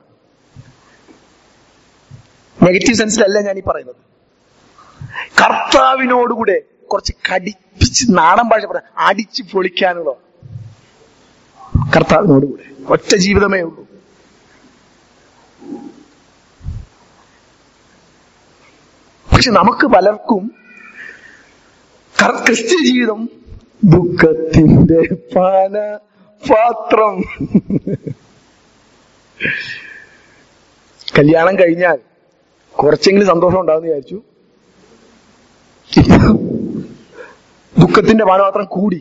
നെഗറ്റീവ് സെൻസിലല്ല ഞാൻ ഈ പറയുന്നത് കർത്താവിനോടുകൂടെ കുറച്ച് കടിപ്പിച്ച് നാടൻ ഭാഷ പറയാം അടിച്ച് പൊളിക്കാനുള്ള കർത്താവിനോടുകൂടെ ഒറ്റ ജീവിതമേ ഉള്ളൂ പക്ഷെ നമുക്ക് പലർക്കും കർ- ക്രിസ്ത്യ ജീവിതം ദുഃഖത്തിന്റെ പാന പാത്രം കല്യാണം കഴിഞ്ഞാൽ കുറച്ചെങ്കിലും സന്തോഷം ഉണ്ടാവുമെന്ന് വിചാരിച്ചു ദുഃഖത്തിന്റെ പാനപാത്രം കൂടി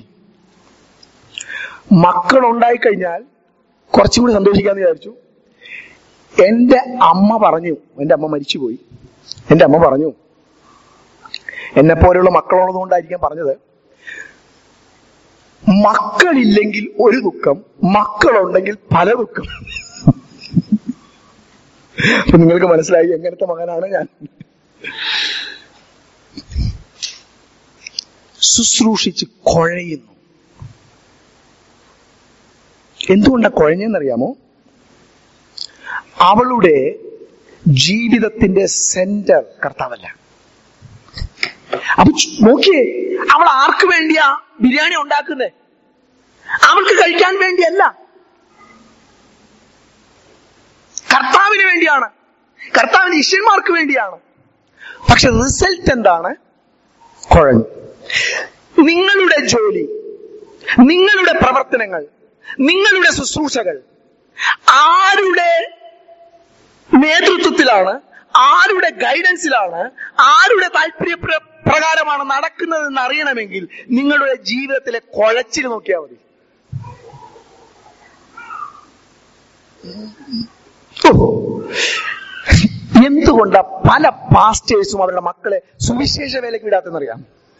മക്കൾ ഉണ്ടായി കഴിഞ്ഞാൽ കുറച്ചും കൂടി സന്തോഷിക്കാന്ന് വിചാരിച്ചു എന്റെ അമ്മ പറഞ്ഞു എന്റെ അമ്മ മരിച്ചുപോയി എന്റെ അമ്മ പറഞ്ഞു എന്നെ പോലെയുള്ള മക്കളുള്ളതുകൊണ്ടായിരിക്കാം പറഞ്ഞത് മക്കളില്ലെങ്കിൽ ഒരു ദുഃഖം മക്കളുണ്ടെങ്കിൽ പല ദുഃഖം അപ്പൊ നിങ്ങൾക്ക് മനസ്സിലായി എങ്ങനത്തെ മകനാണ് ഞാൻ ശുശ്രൂഷിച്ച് കുഴയുന്നു എന്തുകൊണ്ടാ കുഴഞ്ഞെന്നറിയാമോ അവളുടെ ജീവിതത്തിന്റെ സെന്റർ കർത്താവല്ല അപ്പൊ ചു- നോക്കിയേ അവൾ ആർക്ക് വേണ്ടിയാ ബിരിയാണി ഉണ്ടാക്കുന്നേ അവൾക്ക് കഴിക്കാൻ വേണ്ടിയല്ല കർത്താവിന് വേണ്ടിയാണ് കർത്താവിന് ശിഷ്യന്മാർക്ക് വേണ്ടിയാണ് പക്ഷെ റിസൾട്ട് എന്താണ് കുഴഞ്ഞു നിങ്ങളുടെ ജോലി നിങ്ങളുടെ പ്രവർത്തനങ്ങൾ നിങ്ങളുടെ ശുശ്രൂഷകൾ ആരുടെ നേതൃത്വത്തിലാണ് ആരുടെ ഗൈഡൻസിലാണ് ആരുടെ താല്പര്യ പ്ര- പ്രകാരമാണ് നടക്കുന്നതെന്ന് അറിയണമെങ്കിൽ നിങ്ങളുടെ ജീവിതത്തിലെ കുഴച്ചിൽ നോക്കിയാൽ മതി ഓ. എന്തുകൊണ്ടാ പല പാസ്റ്റേഴ്സും അവരുടെ മക്കളെ സുവിശേഷ വേലയ്ക്ക് വിടാത്തെന്നറിയാം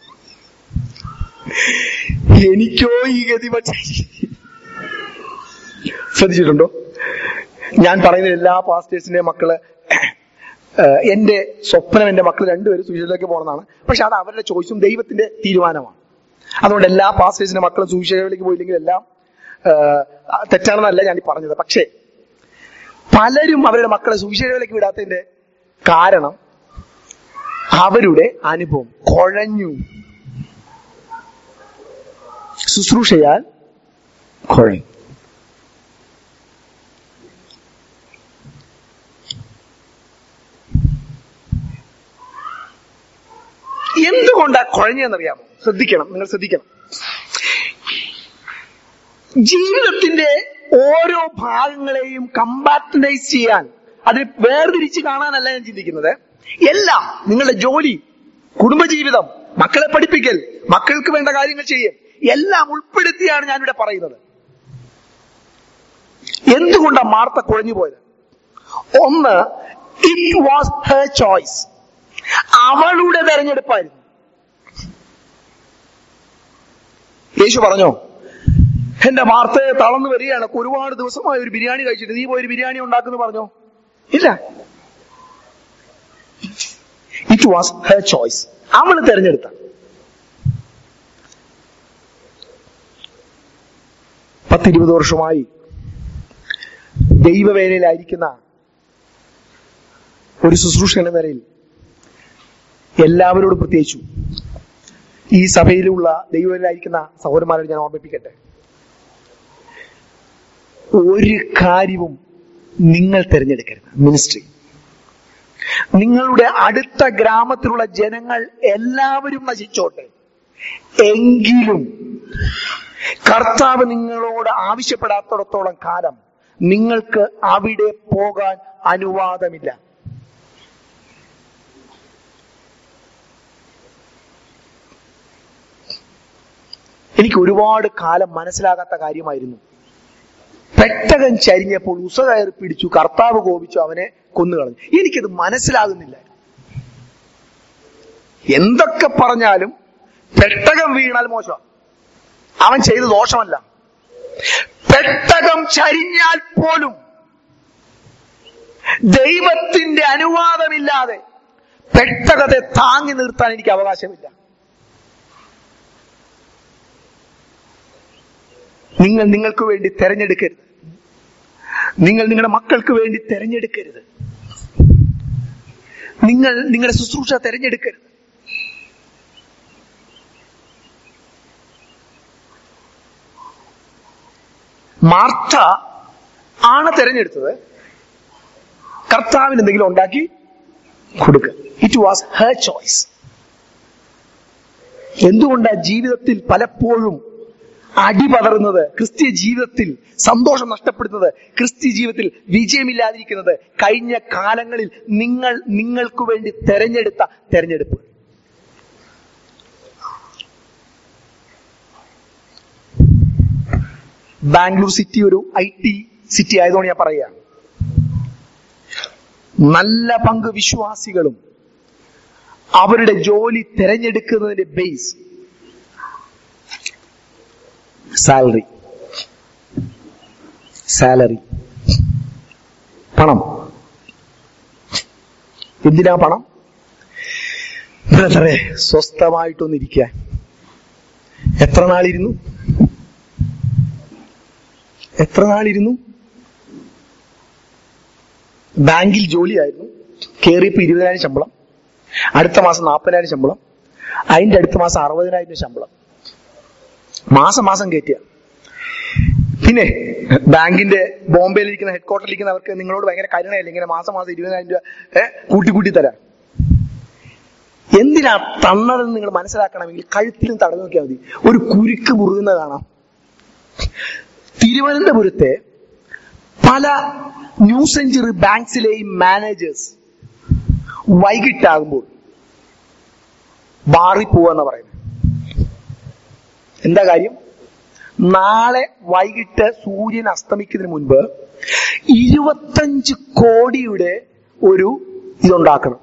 എനിക്കോ ഈ ഗതി പക്ഷേ ശ്രദ്ധിച്ചിട്ടുണ്ടോ ഞാൻ പറയുന്ന എല്ലാ പാസ്റ്റേഴ്സിന്റെയും മക്കള് ഏഹ്, എന്റെ സ്വപ്നം എന്റെ മക്കൾ രണ്ടുപേരും സുവിശേഷത്തിലേക്ക് പോകണമെന്നാണ് പക്ഷെ അത് അവരുടെ ചോയ്സും ദൈവത്തിന്റെ തീരുമാനമാണ് അതുകൊണ്ട് എല്ലാ പാസ്റ്റേഴ്സിന്റെ മക്കളും സുവിശേഷത്തിലേക്ക് പോയില്ലെങ്കിൽ എല്ലാം ഏഹ്, തെറ്റാണെന്നല്ല ഞാൻ ഈ പറഞ്ഞത് പക്ഷേ പലരും അവരുടെ മക്കളെ സുവിശേഷത്തിലേക്ക് വിടാത്തതിന്റെ കാരണം അവരുടെ അനുഭവം കുഴഞ്ഞു ശുശ്രൂഷയാൽ കുഴഞ്ഞു എന്തുകൊണ്ടാ കുഴഞ്ഞെന്നറിയാമോ ശ്രദ്ധിക്കണം നിങ്ങൾ ശ്രദ്ധിക്കണം ജീവിതത്തിന്റെ ഓരോ ഭാഗങ്ങളെയും കമ്പാർട്ടനൈസ് ചെയ്യാൻ അതിന് വേർതിരിച്ച് കാണാനല്ല ഞാൻ ചിന്തിക്കുന്നത് എല്ലാം നിങ്ങളുടെ ജോലി കുടുംബജീവിതം മക്കളെ പഠിപ്പിക്കൽ മക്കൾക്ക് വേണ്ട കാര്യങ്ങൾ ചെയ്യൽ എല്ലാം ഉൾപ്പെടുത്തിയാണ് ഞാനിവിടെ പറയുന്നത് എന്തുകൊണ്ടാണ് മാർത്ത കുഴഞ്ഞു പോയത് ഒന്ന് ഇറ്റ് വാസ് ഹെർ ചോയ്സ് അവളുടെ തെരഞ്ഞെടുപ്പായിരുന്നു യേശു പറഞ്ഞോ എന്റെ വാർത്തയെ തളർന്നു വരികയാണ് ഒരുപാട് ദിവസമായി ഒരു ബിരിയാണി കഴിച്ചിട്ട് നീ പോയി ഒരു ബിരിയാണി ഉണ്ടാക്കുന്നു പറഞ്ഞോ ഇല്ല ഇറ്റ് വാസ് ഹെർ ചോയ്സ് അവള് തെരഞ്ഞെടുത്ത പത്തിരുപത് വർഷമായി ദൈവവേലയിലായിരിക്കുന്ന ഒരു ശുശ്രൂഷ എന്ന നിലയിൽ എല്ലാവരോടും പ്രത്യേകിച്ചു ഈ സഭയിലുള്ള ദൈവവേലയിലായിരിക്കുന്ന സഹോദരന്മാരോട് ഞാൻ ഓർമ്മിപ്പിക്കട്ടെ ഒരു കാര്യവും നിങ്ങൾ തിരഞ്ഞെടുക്കരുത് മിനിസ്ട്രി നിങ്ങളുടെ അടുത്ത ഗ്രാമത്തിലുള്ള ജനങ്ങൾ എല്ലാവരും നശിച്ചോട്ടെ എങ്കിലും കർത്താവ് നിങ്ങളോട് ആവശ്യപ്പെടാത്തിടത്തോളം കാലം നിങ്ങൾക്ക് അവിടെ പോകാൻ അനുവാദമില്ല എനിക്ക് ഒരുപാട് കാലം മനസ്സിലാകാത്ത കാര്യമായിരുന്നു പെട്ടകൻ ചരിഞ്ഞപ്പോൾ ഉസ കയറി പിടിച്ചു കർത്താവ് കോപിച്ചു അവനെ കൊന്നുകളഞ്ഞു എനിക്കത് മനസ്സിലാകുന്നില്ല എന്തൊക്കെ പറഞ്ഞാലും പെട്ടകം വീണാൽ മോശം അവൻ ചെയ്ത ദോഷമല്ല പെട്ടകം ചരിഞ്ഞാൽ പോലും ദൈവത്തിന്റെ അനുവാദമില്ലാതെ പെട്ടകത്തെ താങ്ങി നിർത്താൻ എനിക്ക് അവകാശമില്ല നിങ്ങൾ നിങ്ങൾക്ക് വേണ്ടി തെരഞ്ഞെടുക്കരുത് നിങ്ങൾ നിങ്ങളുടെ മക്കൾക്ക് വേണ്ടി തെരഞ്ഞെടുക്കരുത് നിങ്ങൾ നിങ്ങളുടെ ശുശ്രൂഷ തെരഞ്ഞെടുക്കരുത് മാർത്ത ആണ് തെരഞ്ഞെടുത്തത് കർത്താവിന് എന്തെങ്കിലും ഉണ്ടാക്കി കൊടുക്കുക ഇറ്റ് വാസ് ഹെർ ചോയ്സ് എന്തുകൊണ്ടാണ് ജീവിതത്തിൽ പലപ്പോഴും അടിപതറുന്നത് ക്രിസ്ത്യ ജീവിതത്തിൽ സന്തോഷം നഷ്ടപ്പെടുന്നത് ക്രിസ്ത്യ ജീവിതത്തിൽ വിജയമില്ലാതിരിക്കുന്നത് കഴിഞ്ഞ കാലങ്ങളിൽ നിങ്ങൾ നിങ്ങൾക്ക് വേണ്ടി തെരഞ്ഞെടുത്ത തെരഞ്ഞെടുപ്പ് ബാംഗ്ലൂർ സിറ്റി ഒരു ഐ ടി സിറ്റി ആയതുകൊണ്ട് ഞാൻ പറയുകയാണ് നല്ല പങ്ക് വിശ്വാസികളും അവരുടെ ജോലി തിരഞ്ഞെടുക്കുന്നതിന്റെ ബേസ് സാലറി സാലറി പണം എന്തിനാ പണം ബ്രദറെ സ്വസ്ഥമായിട്ടൊന്നിരിക്കാൻ എത്ര നാളിരുന്നു എത്ര നാളിരുന്നു ബാങ്കിൽ ജോലിയായിരുന്നു കയറിയപ്പോ ഇരുപതിനായിരം ശമ്പളം അടുത്ത മാസം നാൽപ്പതിനായിരം ശമ്പളം അതിന്റെ അടുത്ത മാസം അറുപതിനായിരം ശമ്പളം മാസം മാസം കയറ്റുക പിന്നെ ബാങ്കിന്റെ ബോംബെയിൽ ഇരിക്കുന്ന ഹെഡ് ക്വാർട്ടറിൽ ഇരിക്കുന്നവർക്ക് നിങ്ങളോട് ഭയങ്കര കരുണയല്ല ഇങ്ങനെ മാസം മാസം ഇരുപതിനായിരം രൂപ ഏഹ് കൂട്ടി കൂട്ടി തരാം എന്തിനാ തന്നതെന്ന് നിങ്ങൾ മനസ്സിലാക്കണമെങ്കിൽ കഴുത്തിലും തടവി നോക്കിയാൽ മതി ഒരു കുരുക്ക് മുറുകുന്ന കാണാം തിരുവനന്തപുരത്തെ പല ന്യൂ സെഞ്ചുറി ബാങ്ക്സിലെയും മാനേജേഴ്സ് വൈകിട്ടാകുമ്പോൾ ബാറി പോവാന്ന് പറയുന്നത് എന്താ കാര്യം നാളെ വൈകിട്ട് സൂര്യൻ അസ്തമിക്കുന്നതിന് മുൻപ് ഇരുപത്തഞ്ച് കോടിയുടെ ഒരു ഇതുണ്ടാക്കണം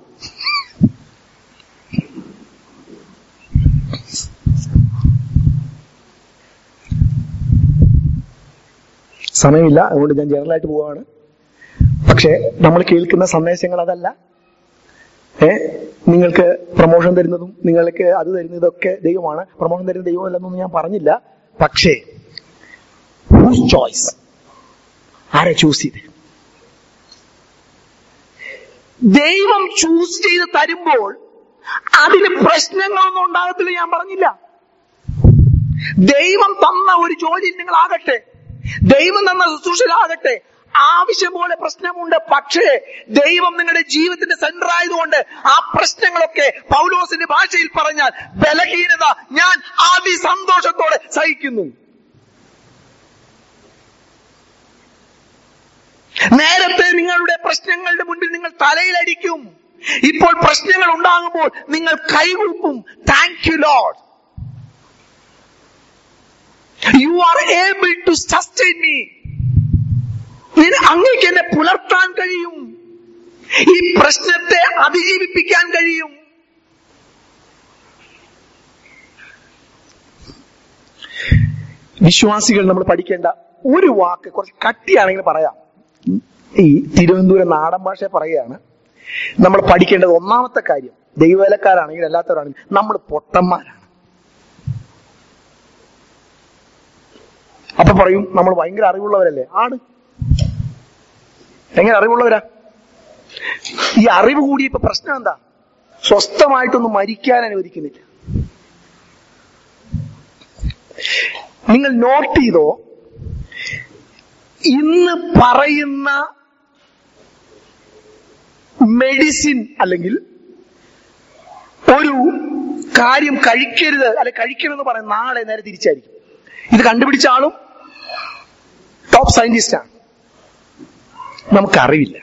സമയമില്ല അതുകൊണ്ട് ഞാൻ ജനറലായിട്ട് പോവാണ് പക്ഷേ നമ്മൾ കേൾക്കുന്ന സന്ദേശങ്ങൾ അതല്ല ഏ നിങ്ങൾക്ക് പ്രൊമോഷൻ തരുന്നതും നിങ്ങൾക്ക് അത് തരുന്നതൊക്കെ ദൈവമാണ് പ്രൊമോഷൻ തരുന്ന ദൈവമല്ലെന്നൊന്നും ഞാൻ പറഞ്ഞില്ല പക്ഷേ ഹൂസ് ചോയ്സ് ആരെ ചൂസ് ചെയ്ത് ദൈവം ചൂസ് ചെയ്ത് തരുമ്പോൾ അതിന് പ്രശ്നങ്ങളൊന്നും ഉണ്ടാകത്തില്ല ഞാൻ പറഞ്ഞില്ല ദൈവം തന്ന ഒരു ജോലിയിൽ നിങ്ങൾ ആകട്ടെ ദൈവം തന്ന ശുശ്രൂഷയിലാകട്ടെ ആവശ്യം പോലെ പ്രശ്നമുണ്ട് പക്ഷേ ദൈവം നിങ്ങളുടെ ജീവിതത്തിന്റെ സെന്റർ ആയതുകൊണ്ട് ആ പ്രശ്നങ്ങളൊക്കെ പൗലോസിന്റെ ഭാഷയിൽ പറഞ്ഞാൽ ബലഹീനത ഞാൻ അതിസന്തോഷത്തോടെ സഹിക്കുന്നു നേരത്തെ നിങ്ങളുടെ പ്രശ്നങ്ങളുടെ മുൻപിൽ നിങ്ങൾ തലയിലടിക്കും ഇപ്പോൾ പ്രശ്നങ്ങൾ ഉണ്ടാകുമ്പോൾ നിങ്ങൾ കൈകൂപ്പും thank you Lord you are able to sustain me അങ്ങേക്ക് എന്നെ പുലർത്താൻ കഴിയും ഈ പ്രശ്നത്തെ അതിജീവിപ്പിക്കാൻ കഴിയും വിശ്വാസികൾ നമ്മൾ പഠിക്കേണ്ട ഒരു വാക്ക് കുറച്ച് കട്ടിയാണെങ്കിൽ പറയാം ഈ തിരുവനന്തപുരം നാടൻ ഭാഷ പറയുകയാണ് നമ്മൾ പഠിക്കേണ്ടത് ഒന്നാമത്തെ കാര്യം ദൈവവേലക്കാരാണെങ്കിൽ അല്ലാത്തവരാണെങ്കിൽ നമ്മൾ പൊട്ടന്മാരാണ് അപ്പൊ പറയും നമ്മൾ ഭയങ്കര അറിവുള്ളവരല്ലേ ആണ് എങ്ങനെ അറിവുള്ളവരാ ഈ അറിവ് കൂടി ഇപ്പൊ പ്രശ്നം എന്താ സ്വസ്ഥമായിട്ടൊന്നും മരിക്കാൻ അനുവദിക്കുന്നില്ല നിങ്ങൾ നോട്ട് ചെയ്തോ ഇന്ന് പറയുന്ന മെഡിസിൻ അല്ലെങ്കിൽ ഒരു കാര്യം കഴിക്കരുത് അല്ലെ കഴിക്കരുതെന്ന് പറയും നാളെ നേരെ തിരിച്ചായിരിക്കും ഇത് കണ്ടുപിടിച്ച ആളും ടോപ്പ് സയന്റിസ്റ്റാണ് നമുക്കറിവില്ല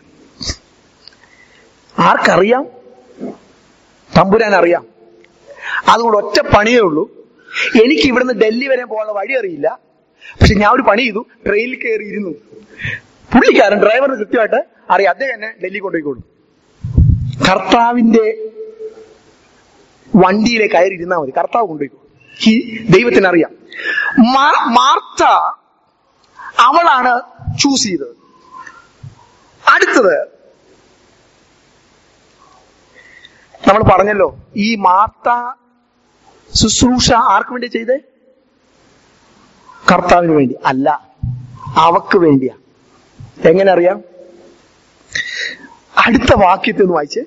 ആർക്കറിയാം തമ്പുരാൻ അറിയാം അതുകൊണ്ട് ഒറ്റ പണിയേ ഉള്ളൂ എനിക്ക് ഇവിടുന്ന് ഡൽഹി വരെ പോകാനുള്ള വഴി അറിയില്ല പക്ഷെ ഞാൻ ഒരു പണി ചെയ്തു ട്രെയിനിൽ കയറി ഇരുന്നു പുള്ളിക്കാരൻ ഡ്രൈവറിന് കൃത്യമായിട്ട് അറിയാം അദ്ദേഹം എന്നെ ഡൽഹി കൊണ്ടുപോയിക്കോളും കർത്താവിന്റെ വണ്ടിയിലെ കയറി ഇരുന്നാൽ മതി കർത്താവ് കൊണ്ടുപോയിക്കോളും ഈ ദൈവത്തിന് അറിയാം മാ- മാർത്ത അവളാണ് ചൂസ് ചെയ്തത് അടുത്തത് നമ്മൾ പറഞ്ഞല്ലോ ഈ മാർത്ത ശുശ്രൂഷ ആർക്ക് വേണ്ടി ചെയ്തേ കർത്താവിന് വേണ്ടി അല്ല അവക്ക് വേണ്ടിയാ എങ്ങനെ അറിയാം അടുത്ത വാക്യത്തെ ഒന്ന് വായിച്ച്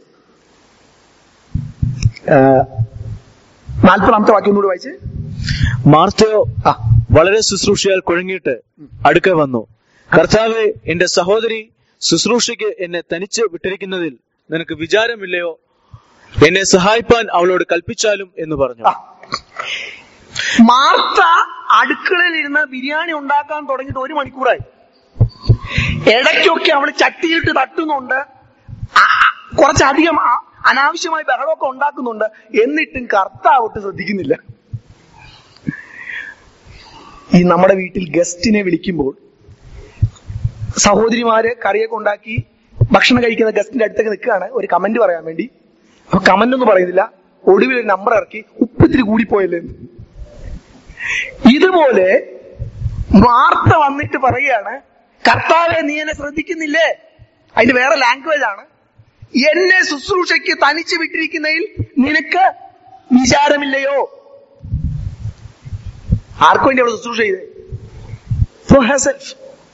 നാൽപ്പതാമത്തെ വാക്യം ഒന്നുകൂടി വായിച്ച് മാർത്തയോ ആ വളരെ ശുശ്രൂഷയാൽ കുഴങ്ങിയിട്ട് അടുക്ക വന്നു കർത്താവെ എന്റെ സഹോദരി ശുശ്രൂഷയ്ക്ക് എന്നെ തനിച്ച് വിട്ടിരിക്കുന്നതിൽ നിനക്ക് വിചാരമില്ലയോ എന്നെ സഹായിപ്പാൻ അവളോട് കൽപ്പിച്ചാലും എന്ന് പറഞ്ഞു ആ. മാർത്ത അടുക്കളയിൽ ഇരുന്ന് ബിരിയാണി ഉണ്ടാക്കാൻ തുടങ്ങിയിട്ട് ഒരു മണിക്കൂറായി ഇടയ്ക്കൊക്കെ അവൾ ചട്ടിയിട്ട് തട്ടുന്നുണ്ട് ആ, കുറച്ചധികം ആ, അനാവശ്യമായി ബഹളമൊക്കെ ഉണ്ടാക്കുന്നുണ്ട് എന്നിട്ടും കർത്താവൊട്ട് ശ്രദ്ധിക്കുന്നില്ല ഈ നമ്മുടെ വീട്ടിൽ ഗസ്റ്റിനെ വിളിക്കുമ്പോൾ സഹോദരിമാര് കറിയൊക്കെ ഉണ്ടാക്കി ഭക്ഷണം കഴിക്കുന്ന ഗസ്റ്റിന്റെ അടുത്തേക്ക് നിൽക്കുകയാണ് ഒരു കമന്റ് പറയാൻ വേണ്ടി അപ്പൊ കമന്റ് ഒന്നും പറയുന്നില്ല ഒടുവിൽ ഒരു നമ്പർ ഇറക്കി ഉപ്പിത്തിരി കൂടിപ്പോയല്ലേ എന്ന്. ഇതുപോലെ വാർത്ത വന്നിട്ട് പറയുകയാണ് കർത്താവെ നീ എന്നെ ശ്രദ്ധിക്കുന്നില്ലേ അതിന്റെ വേറെ ലാംഗ്വേജ് ആണ് എന്നെ ശുശ്രൂഷയ്ക്ക് തനിച്ച് വിട്ടിരിക്കുന്നതിൽ നിനക്ക് വിചാരമില്ലയോ ആർക്കു വേണ്ടി അവൾ ശുശ്രൂഷ ചെയ്തേ ഫോർ ഹെർസെൽഫ്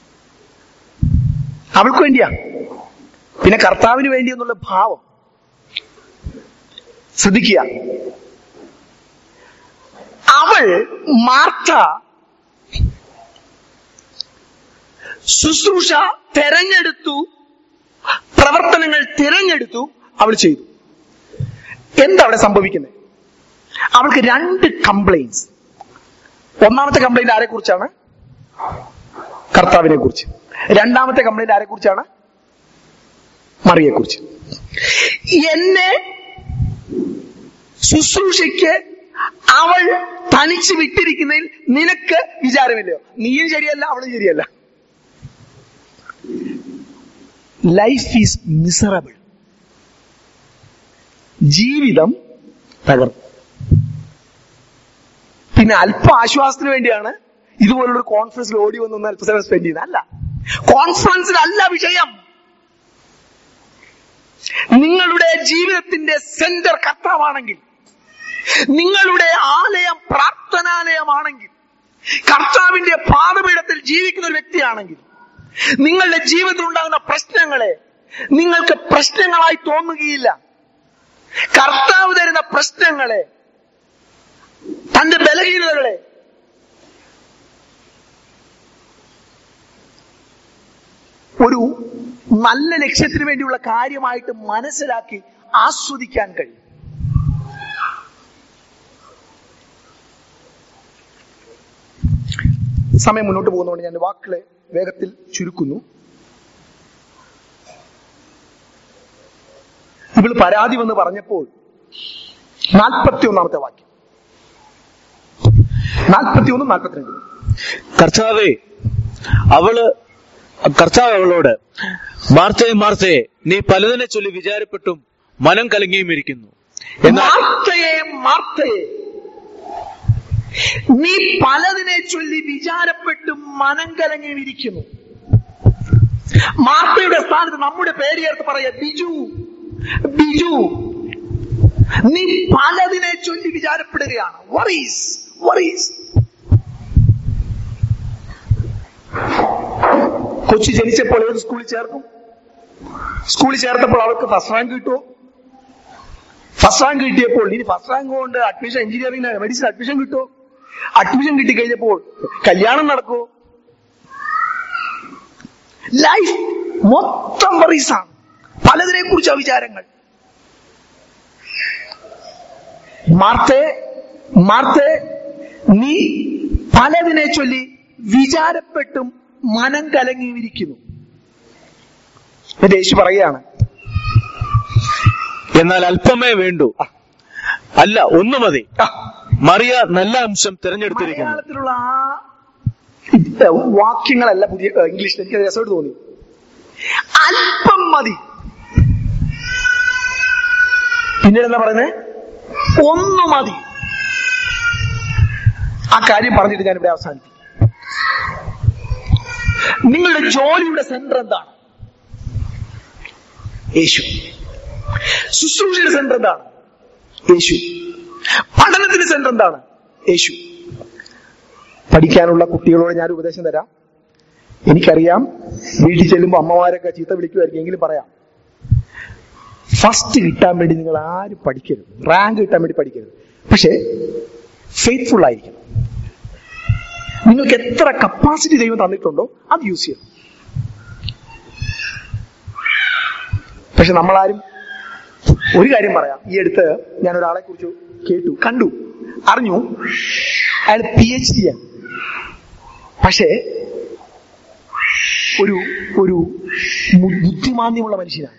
അവൾക്ക് വേണ്ടിയാ പിന്നെ കർത്താവിന് വേണ്ടി എന്നുള്ള ഭാവം ശ്രദ്ധിക്കുക അവൾ മാർത്ത ശുശ്രൂഷ തെരഞ്ഞെടുത്തു പ്രവർത്തനങ്ങൾ തിരഞ്ഞെടുത്തു അവൾ ചെയ്തു എന്താ അവിടെ സംഭവിക്കുന്നത് അവൾക്ക് രണ്ട് കംപ്ലൈൻസ് ഒന്നാമത്തെ കംപ്ലൈന്റ് ആരെ കുറിച്ചാണ് കർത്താവിനെ കുറിച്ച് രണ്ടാമത്തെ കംപ്ലൈന്റ് ആരെ കുറിച്ചാണ് മറിയെ കുറിച്ച് എന്നെ ശുശ്രൂഷയ്ക്ക് അവൾ തനിച്ച് വിട്ടിരിക്കുന്നതിൽ നിനക്ക് വിചാരമില്ലയോ നീയും ശരിയല്ല അവളും ശരിയല്ല ലൈഫ് ഈസ് മിസറബിൾ ജീവിതം തകർന്നു പിന്നെ അല്പ ആശ്വാസത്തിന് വേണ്ടിയാണ് ഇതുപോലുള്ള കോൺഫറൻസിൽ ഓടി വന്നൊന്ന് അല്പസമയം സ്പെൻഡ് ചെയ്യുന്നത് അല്ല കോൺഫറൻസിലല്ല വിഷയം നിങ്ങളുടെ ജീവിതത്തിന്റെ സെന്റർ കർത്താവാണെങ്കിൽ നിങ്ങളുടെ ആലയം പ്രാർത്ഥനാലയമാണെങ്കിൽ കർത്താവിന്റെ പാദപീഠത്തിൽ ജീവിക്കുന്ന ഒരു വ്യക്തിയാണെങ്കിൽ നിങ്ങളുടെ ജീവിതത്തിൽ ഉണ്ടാകുന്ന പ്രശ്നങ്ങളെ നിങ്ങൾക്ക് പ്രശ്നങ്ങളായി തോന്നുകയില്ല കർത്താവ് തരുന്ന പ്രശ്നങ്ങളെ തന്റെ ബലഹീനതകളെ ഒരു നല്ല ലക്ഷ്യത്തിന് വേണ്ടിയുള്ള കാര്യമായിട്ട് മനസ്സിലാക്കി ആസ്വദിക്കാൻ കഴിയും സമയം മുന്നോട്ട് പോകുന്നതുകൊണ്ട് ഞാൻ വാക്കുകളെ വേഗത്തിൽ ചുരുക്കുന്നു ഇവൾ പരാതി വന്ന് പറഞ്ഞപ്പോൾ നാൽപ്പത്തി ഒന്നാമത്തെ വാക്യം നാൽപ്പത്തി ഒന്നും നാൽപ്പത്തിരണ്ടും കർത്താവേ അവള് കർത്താവ് അവളോട് മാർത്തയെ മാർത്തയെ നീ പലതിനെ ചൊല്ലി വിചാരപ്പെട്ടും മനം കലങ്ങിയും ഇരിക്കുന്നു എന്നാൽ മാർത്തയെ മാർത്തയെ നീ പലതിനെ ചൊല്ലി വിചാരപ്പെട്ടും മനം കലങ്ങിയിരിക്കുന്നു മാർത്തയുടെ സ്ഥാനത്ത് നമ്മുടെ പേര് ചേർത്ത് പറയാ ബിജു ബിജു നീ പലതിനെ ചൊല്ലി വിചാരപ്പെടുകയാണ് വറീസ് വറീസ് കൊച്ചി ജനിച്ചപ്പോൾ ഏത് സ്കൂളിൽ ചേർക്കും സ്കൂളിൽ ചേർത്തപ്പോൾ അവർക്ക് ഫസ്റ്റ് റാങ്ക് കിട്ടുമോ ഫസ്റ്റ് റാങ്ക് കിട്ടിയപ്പോൾ ഇനി ഫസ്റ്റ് റാങ്ക് കൊണ്ട് അഡ്മിഷൻ എഞ്ചിനീയറിംഗ് മെഡിസിൻ അഡ്മിഷൻ കിട്ടുമോ അഡ്മിഷൻ കിട്ടി കഴിഞ്ഞപ്പോൾ കല്യാണം നടക്കുമോ ലൈഫ് മൊത്തം വറീസാണ് പലതിനെ കുറിച്ച വിചാരങ്ങൾ മാർത്തേ മാർത്തേ നീ പലതിനെ ചൊല്ലി വിചാരപ്പെട്ടും മനം കലങ്ങിയിരിക്കുന്നു എന്നിട്ട് യേശു പറയുകയാണ് എന്നാൽ അല്പമേ വേണ്ടു അല്ല ഒന്ന് മതി ആ, മറിയ നല്ല അംശം തിരഞ്ഞെടുത്തിരിക്കുന്നു മലയാളത്തിലുള്ള ആ ഇത് വാക്യങ്ങളല്ല പുതിയ ഏഹ്, ഇംഗ്ലീഷിൽ എനിക്ക് രസമായിട്ട് തോന്നി അല്പം മതി പിന്നീട് എന്താ പറയുന്നത് ഒന്ന് മതി ആ കാര്യം പറഞ്ഞിട്ട് ഞാൻ ഇവിടെ അവസാനിപ്പിക്കും നിങ്ങളുടെ ജോലിയുടെ സെന്റർ എന്താണ് യേശു ശുശ്രൂഷയുടെ സെന്റർ എന്താണ് യേശു പഠനത്തിന്റെ സെന്റർ എന്താണ് യേശു പഠിക്കാനുള്ള കുട്ടികളോട് ഞാൻ ഉപദേശം തരാം എനിക്കറിയാം വീട്ടിൽ ചെല്ലുമ്പോൾ അമ്മമാരൊക്കെ ചീത്ത വിളിക്കുമായിരിക്കും എങ്കിലും പറയാം ഫസ്റ്റ് കിട്ടാൻ വേണ്ടി നിങ്ങൾ ആരും പഠിക്കരുത് റാങ്ക് കിട്ടാൻ വേണ്ടി പഠിക്കരുത് പക്ഷേ ഫെയ്ത്ത്ഫുൾ ആയിരിക്കണം നിങ്ങൾക്ക് എത്ര കപ്പാസിറ്റി ദൈവം തന്നിട്ടുണ്ടോ അത് യൂസ് ചെയ്യണം പക്ഷെ നമ്മളാരും ഒരു കാര്യം പറയാം ഈ അടുത്ത് ഞാൻ ഒരാളെ കുറിച്ച് കേട്ടു കണ്ടു അറിഞ്ഞു അയാൾ പി എച്ച് ഡി ആണ് പക്ഷേ ഒരു ഒരു മു- ബുദ്ധിമാന്യമുള്ള മനുഷ്യനാണ്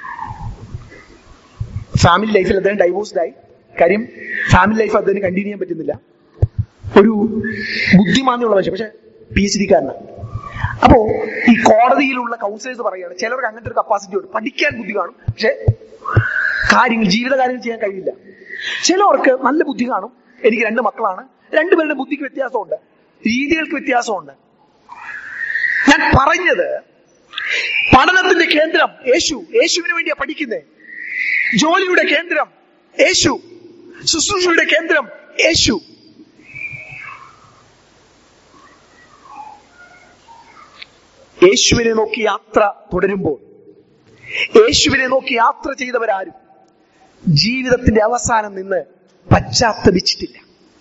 ഫാമിലി ലൈഫിൽ അദ്ദേഹം ഡൈവോഴ്സ്ഡ് ആയി കാര്യം ഫാമിലി ലൈഫ് അദ്ദേഹത്തിന് കണ്ടിന്യൂ ചെയ്യാൻ പറ്റുന്നില്ല ഒരു ബുദ്ധിമാന്യമുള്ള മനുഷ്യൻ പക്ഷെ പി എച്ച് ഡിക്കാരനാണ് അപ്പോ ഈ കോടതിയിലുള്ള കൗൺസിലേഴ്സ് പറയുകയാണ് ചിലർക്ക് അങ്ങനത്തെ ഒരു കപ്പാസിറ്റി ഉണ്ട് പഠിക്കാൻ ബുദ്ധി കാണും പക്ഷെ കാര്യങ്ങൾ ജീവിത കാര്യങ്ങൾ ചെയ്യാൻ കഴിയില്ല ചിലവർക്ക് നല്ല ബുദ്ധി കാണും എനിക്ക് രണ്ട് മക്കളാണ് രണ്ടുപേരുടെ ബുദ്ധിക്ക് വ്യത്യാസമുണ്ട് രീതികൾക്ക് വ്യത്യാസമുണ്ട് ഞാൻ പറഞ്ഞത് പഠനത്തിന്റെ കേന്ദ്രം യേശു യേശുവിന് വേണ്ടിയാ പഠിക്കുന്നത് ജോലിയുടെ കേന്ദ്രം യേശു ശുശ്രൂഷയുടെ കേന്ദ്രം യേശു യേശുവിനെ നോക്കി യാത്ര തുടരുമ്പോൾ യേശുവിനെ നോക്കി യാത്ര ചെയ്തവരാരും ജീവിതത്തിന്റെ അവസാനം നിന്ന് പശ്ചാത്തപിച്ചിട്ടില്ല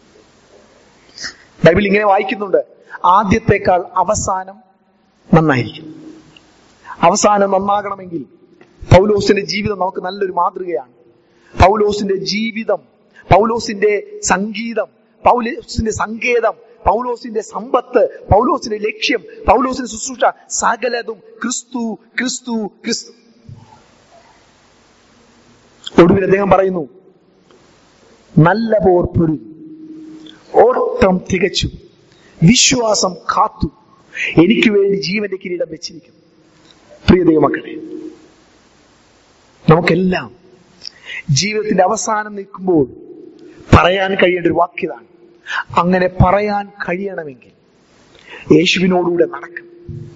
ബൈബിൾ ഇങ്ങനെ വായിക്കുന്നുണ്ട് ആദ്യത്തെക്കാൾ അവസാനം നന്നായിരിക്കും അവസാനം നന്നാകണമെങ്കിൽ പൗലോസിന്റെ ജീവിതം നമുക്ക് നല്ലൊരു മാതൃകയാണ് പൗലോസിന്റെ ജീവിതം പൗലോസിന്റെ സംഗീതം പൗലോസിന്റെ സങ്കേതം പൗലോസിന്റെ സമ്പത്ത് പൗലോസിന്റെ ലക്ഷ്യം പൗലോസിന്റെ ശുശ്രൂഷ സകലതും ക്രിസ്തു ക്രിസ്തു ക്രിസ്തു ഒടുവിൽ അദ്ദേഹം പറയുന്നു നല്ല പോർ പൊരുതി ഓട്ടം തികച്ചു വിശ്വാസം കാത്തു എനിക്ക് വേണ്ടി ജീവന്റെ കിരീടം വെച്ചിരിക്കുന്നു പ്രിയ ദൈവമക്കളെ നമുക്കെല്ലാം ജീവിതത്തിന്റെ അവസാനം നിൽക്കുമ്പോൾ പറയാൻ കഴിയേണ്ട ഒരു വാക്യതാണ് അങ്ങനെ പറയാൻ കഴിയണമെങ്കിൽ യേശുവിനോടുകൂടെ നടക്കണം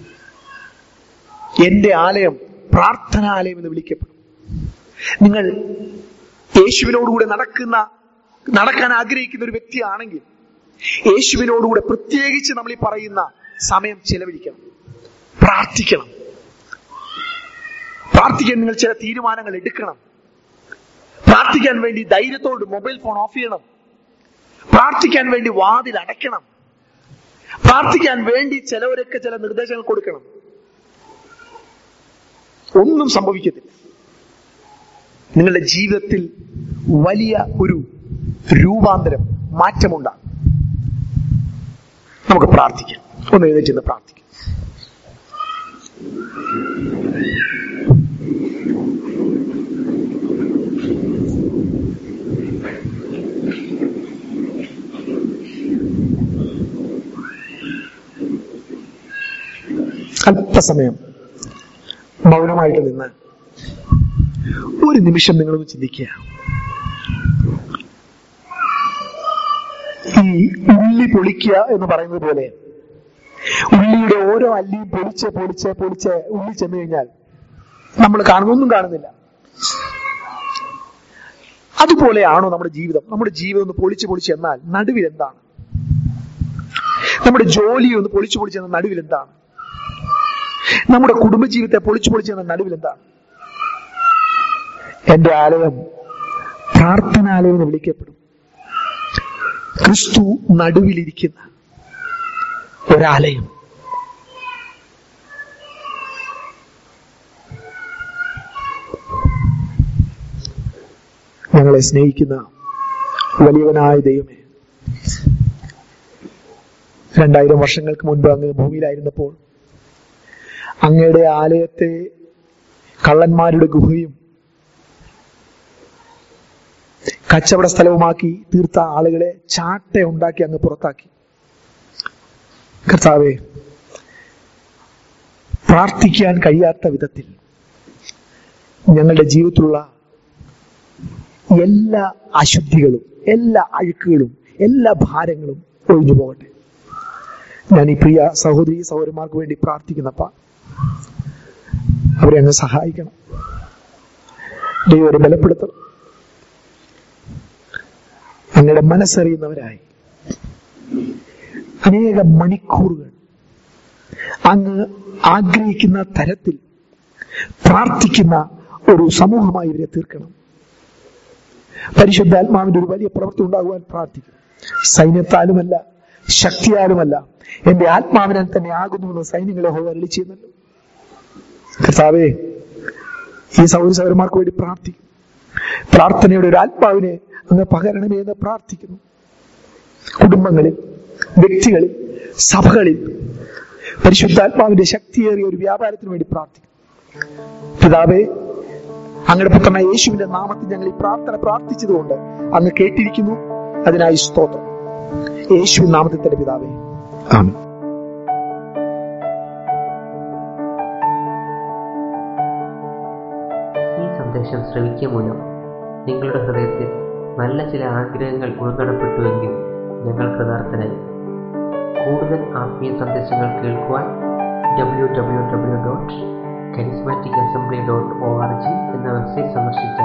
എന്റെ ആലയം പ്രാർത്ഥനാലയം എന്ന് വിളിക്കപ്പെടും നിങ്ങൾ യേശുവിനോടുകൂടെ നടക്കുന്ന നടക്കാൻ ആഗ്രഹിക്കുന്ന ഒരു വ്യക്തിയാണെങ്കിൽ യേശുവിനോടുകൂടെ പ്രത്യേകിച്ച് നമ്മൾ ഈ പറയുന്ന സമയം ചെലവഴിക്കണം പ്രാർത്ഥിക്കണം പ്രാർത്ഥിക്കാൻ നിങ്ങൾ ചില തീരുമാനങ്ങൾ എടുക്കണം പ്രാർത്ഥിക്കാൻ വേണ്ടി ധൈര്യത്തോട് മൊബൈൽ ഫോൺ ഓഫ് ചെയ്യണം പ്രാർത്ഥിക്കാൻ വേണ്ടി വാതിൽ അടയ്ക്കണം പ്രാർത്ഥിക്കാൻ വേണ്ടി ചിലവരൊക്കെ ചില നിർദ്ദേശങ്ങൾ കൊടുക്കണം ഒന്നും സംഭവിക്കത്തില്ല നിങ്ങളുടെ ജീവിതത്തിൽ വലിയ ഒരു രൂപാന്തരം മാറ്റമുണ്ടാകും നമുക്ക് പ്രാർത്ഥിക്കാം ഒന്ന് എഴുന്നേറ്റ് നിന്ന് പ്രാർത്ഥിക്കാം അല്പസമയം മൗനമായിട്ട് നിന്ന് ഒരു നിമിഷം നിങ്ങളൊന്ന് ചിന്തിക്കുക ഈ ഉള്ളി പൊളിക്കുക എന്ന് പറയുന്നത് പോലെ ഉള്ളിയുടെ ഓരോ അല്ലിയും പൊളിച്ച് പൊളിച്ച് പൊളിച്ച് ഉള്ളി ചെന്ന് കഴിഞ്ഞാൽ നമ്മൾ കാണുന്നൊന്നും കാണുന്നില്ല അതുപോലെയാണോ നമ്മുടെ ജീവിതം നമ്മുടെ ജീവിതം ഒന്ന് പൊളിച്ച് പൊളിച്ച് എന്നാൽ നടുവിൽ എന്താണ് നമ്മുടെ ജോലി ഒന്ന് പൊളിച്ചു പൊളിച്ച് എന്ന നടുവിൽ എന്താണ് നമ്മുടെ കുടുംബജീവിതത്തെ പൊളിച്ചു പൊളിച്ച് എന്ന നടുവിൽ എന്താണ് എന്റെ ആലയം പ്രാർത്ഥനാലയം എന്ന് വിളിക്കപ്പെടും ക്രിസ്തു നടുവിലിരിക്കുന്ന ഒരാലയം ഞങ്ങളെ സ്നേഹിക്കുന്ന വലിയവനായ ദൈവമേ രണ്ടായിരം വർഷങ്ങൾക്ക് മുൻപ് അങ്ങ് ഭൂമിയിലായിരുന്നപ്പോൾ അങ്ങയുടെ ആലയത്തെ കള്ളന്മാരുടെ ഗുഹയും കച്ചവട സ്ഥലവുമാക്കി തീർത്ത ആളുകളെ ചാട്ട ഉണ്ടാക്കി അങ്ങ് പുറത്താക്കി കർത്താവെ പ്രാർത്ഥിക്കാൻ കഴിയാത്ത വിധത്തിൽ ഞങ്ങളുടെ ജീവിതത്തിലുള്ള എല്ലാ അശുദ്ധികളും എല്ലാ അഴുക്കുകളും എല്ലാ ഭാരങ്ങളും ഒഴിഞ്ഞു പോകട്ടെ ഞാൻ ഈ പ്രിയ സഹോദരി സഹോദരന്മാർക്ക് വേണ്ടി പ്രാർത്ഥിക്കുന്നപ്പ അവരെ അങ്ങ് സഹായിക്കണം ദൈവരെ ബലപ്പെടുത്തണം അങ്ങയുടെ മനസ്സറിയുന്നവരായി അനേക മണിക്കൂറുകൾ അങ്ങ് ആഗ്രഹിക്കുന്ന തരത്തിൽ പ്രാർത്ഥിക്കുന്ന ഒരു സമൂഹമായി ഇവരെ തീർക്കണം പരിശുദ്ധാത്മാവിന്റെ ഒരു വലിയ പ്രവൃത്തി ഉണ്ടാകുവാൻ പ്രാർത്ഥിക്കും സൈന്യത്താലുമല്ല ശക്തിയാലുമല്ല എന്റെ ആത്മാവിനാൽ തന്നെ ആകുന്നുവെന്ന് സൈന്യങ്ങളെ ഹോ അരളി ചെയ്യുന്നല്ലോ കർത്താവേ ഈ സൗര സൗരന്മാർക്ക് വേണ്ടി പ്രാർത്ഥിക്കും പ്രാർത്ഥനയുടെ ഒരു ആത്മാവിനെ അങ്ങ് പകരണമേ എന്ന് പ്രാർത്ഥിക്കുന്നു കുടുംബങ്ങളിൽ വ്യക്തികളിൽ സഭകളിൽ പരിശുദ്ധാത്മാവിന്റെ ശക്തിയേറിയ ഒരു വ്യാപാരത്തിന് വേണ്ടി പ്രാർത്ഥിക്കും പിതാവേ അങ്ങയുടെ പുത്രനായ യേശുവിന്റെ നാമത്തിൽ ഞങ്ങൾ ഈ പ്രാർത്ഥന പ്രാർത്ഥിച്ചതുകൊണ്ട് അങ്ങ് കേട്ടിരിക്കുന്നു അതിനായി സ്തോത്രം യേശുവിൻ നാമത്തിൽ തന്നെ പിതാവേ ആമേൻ ഈ സന്ദേശം ശ്രവിക്കുക മൂലം നിങ്ങളുടെ ഹൃദയത്തിൽ നല്ല ചില ആഗ്രഹങ്ങൾ ഉൾനടപ്പെട്ടുവെങ്കിൽ ഞങ്ങൾ കൃതാർത്ഥനായി കൂടുതൽ ആത്മീയ സന്ദേശങ്ങൾ കേൾക്കുവാൻ W W W dot charismatic assembly dot O R G എന്ന വെബ്സൈറ്റ് സന്ദർശിച്ചാൽ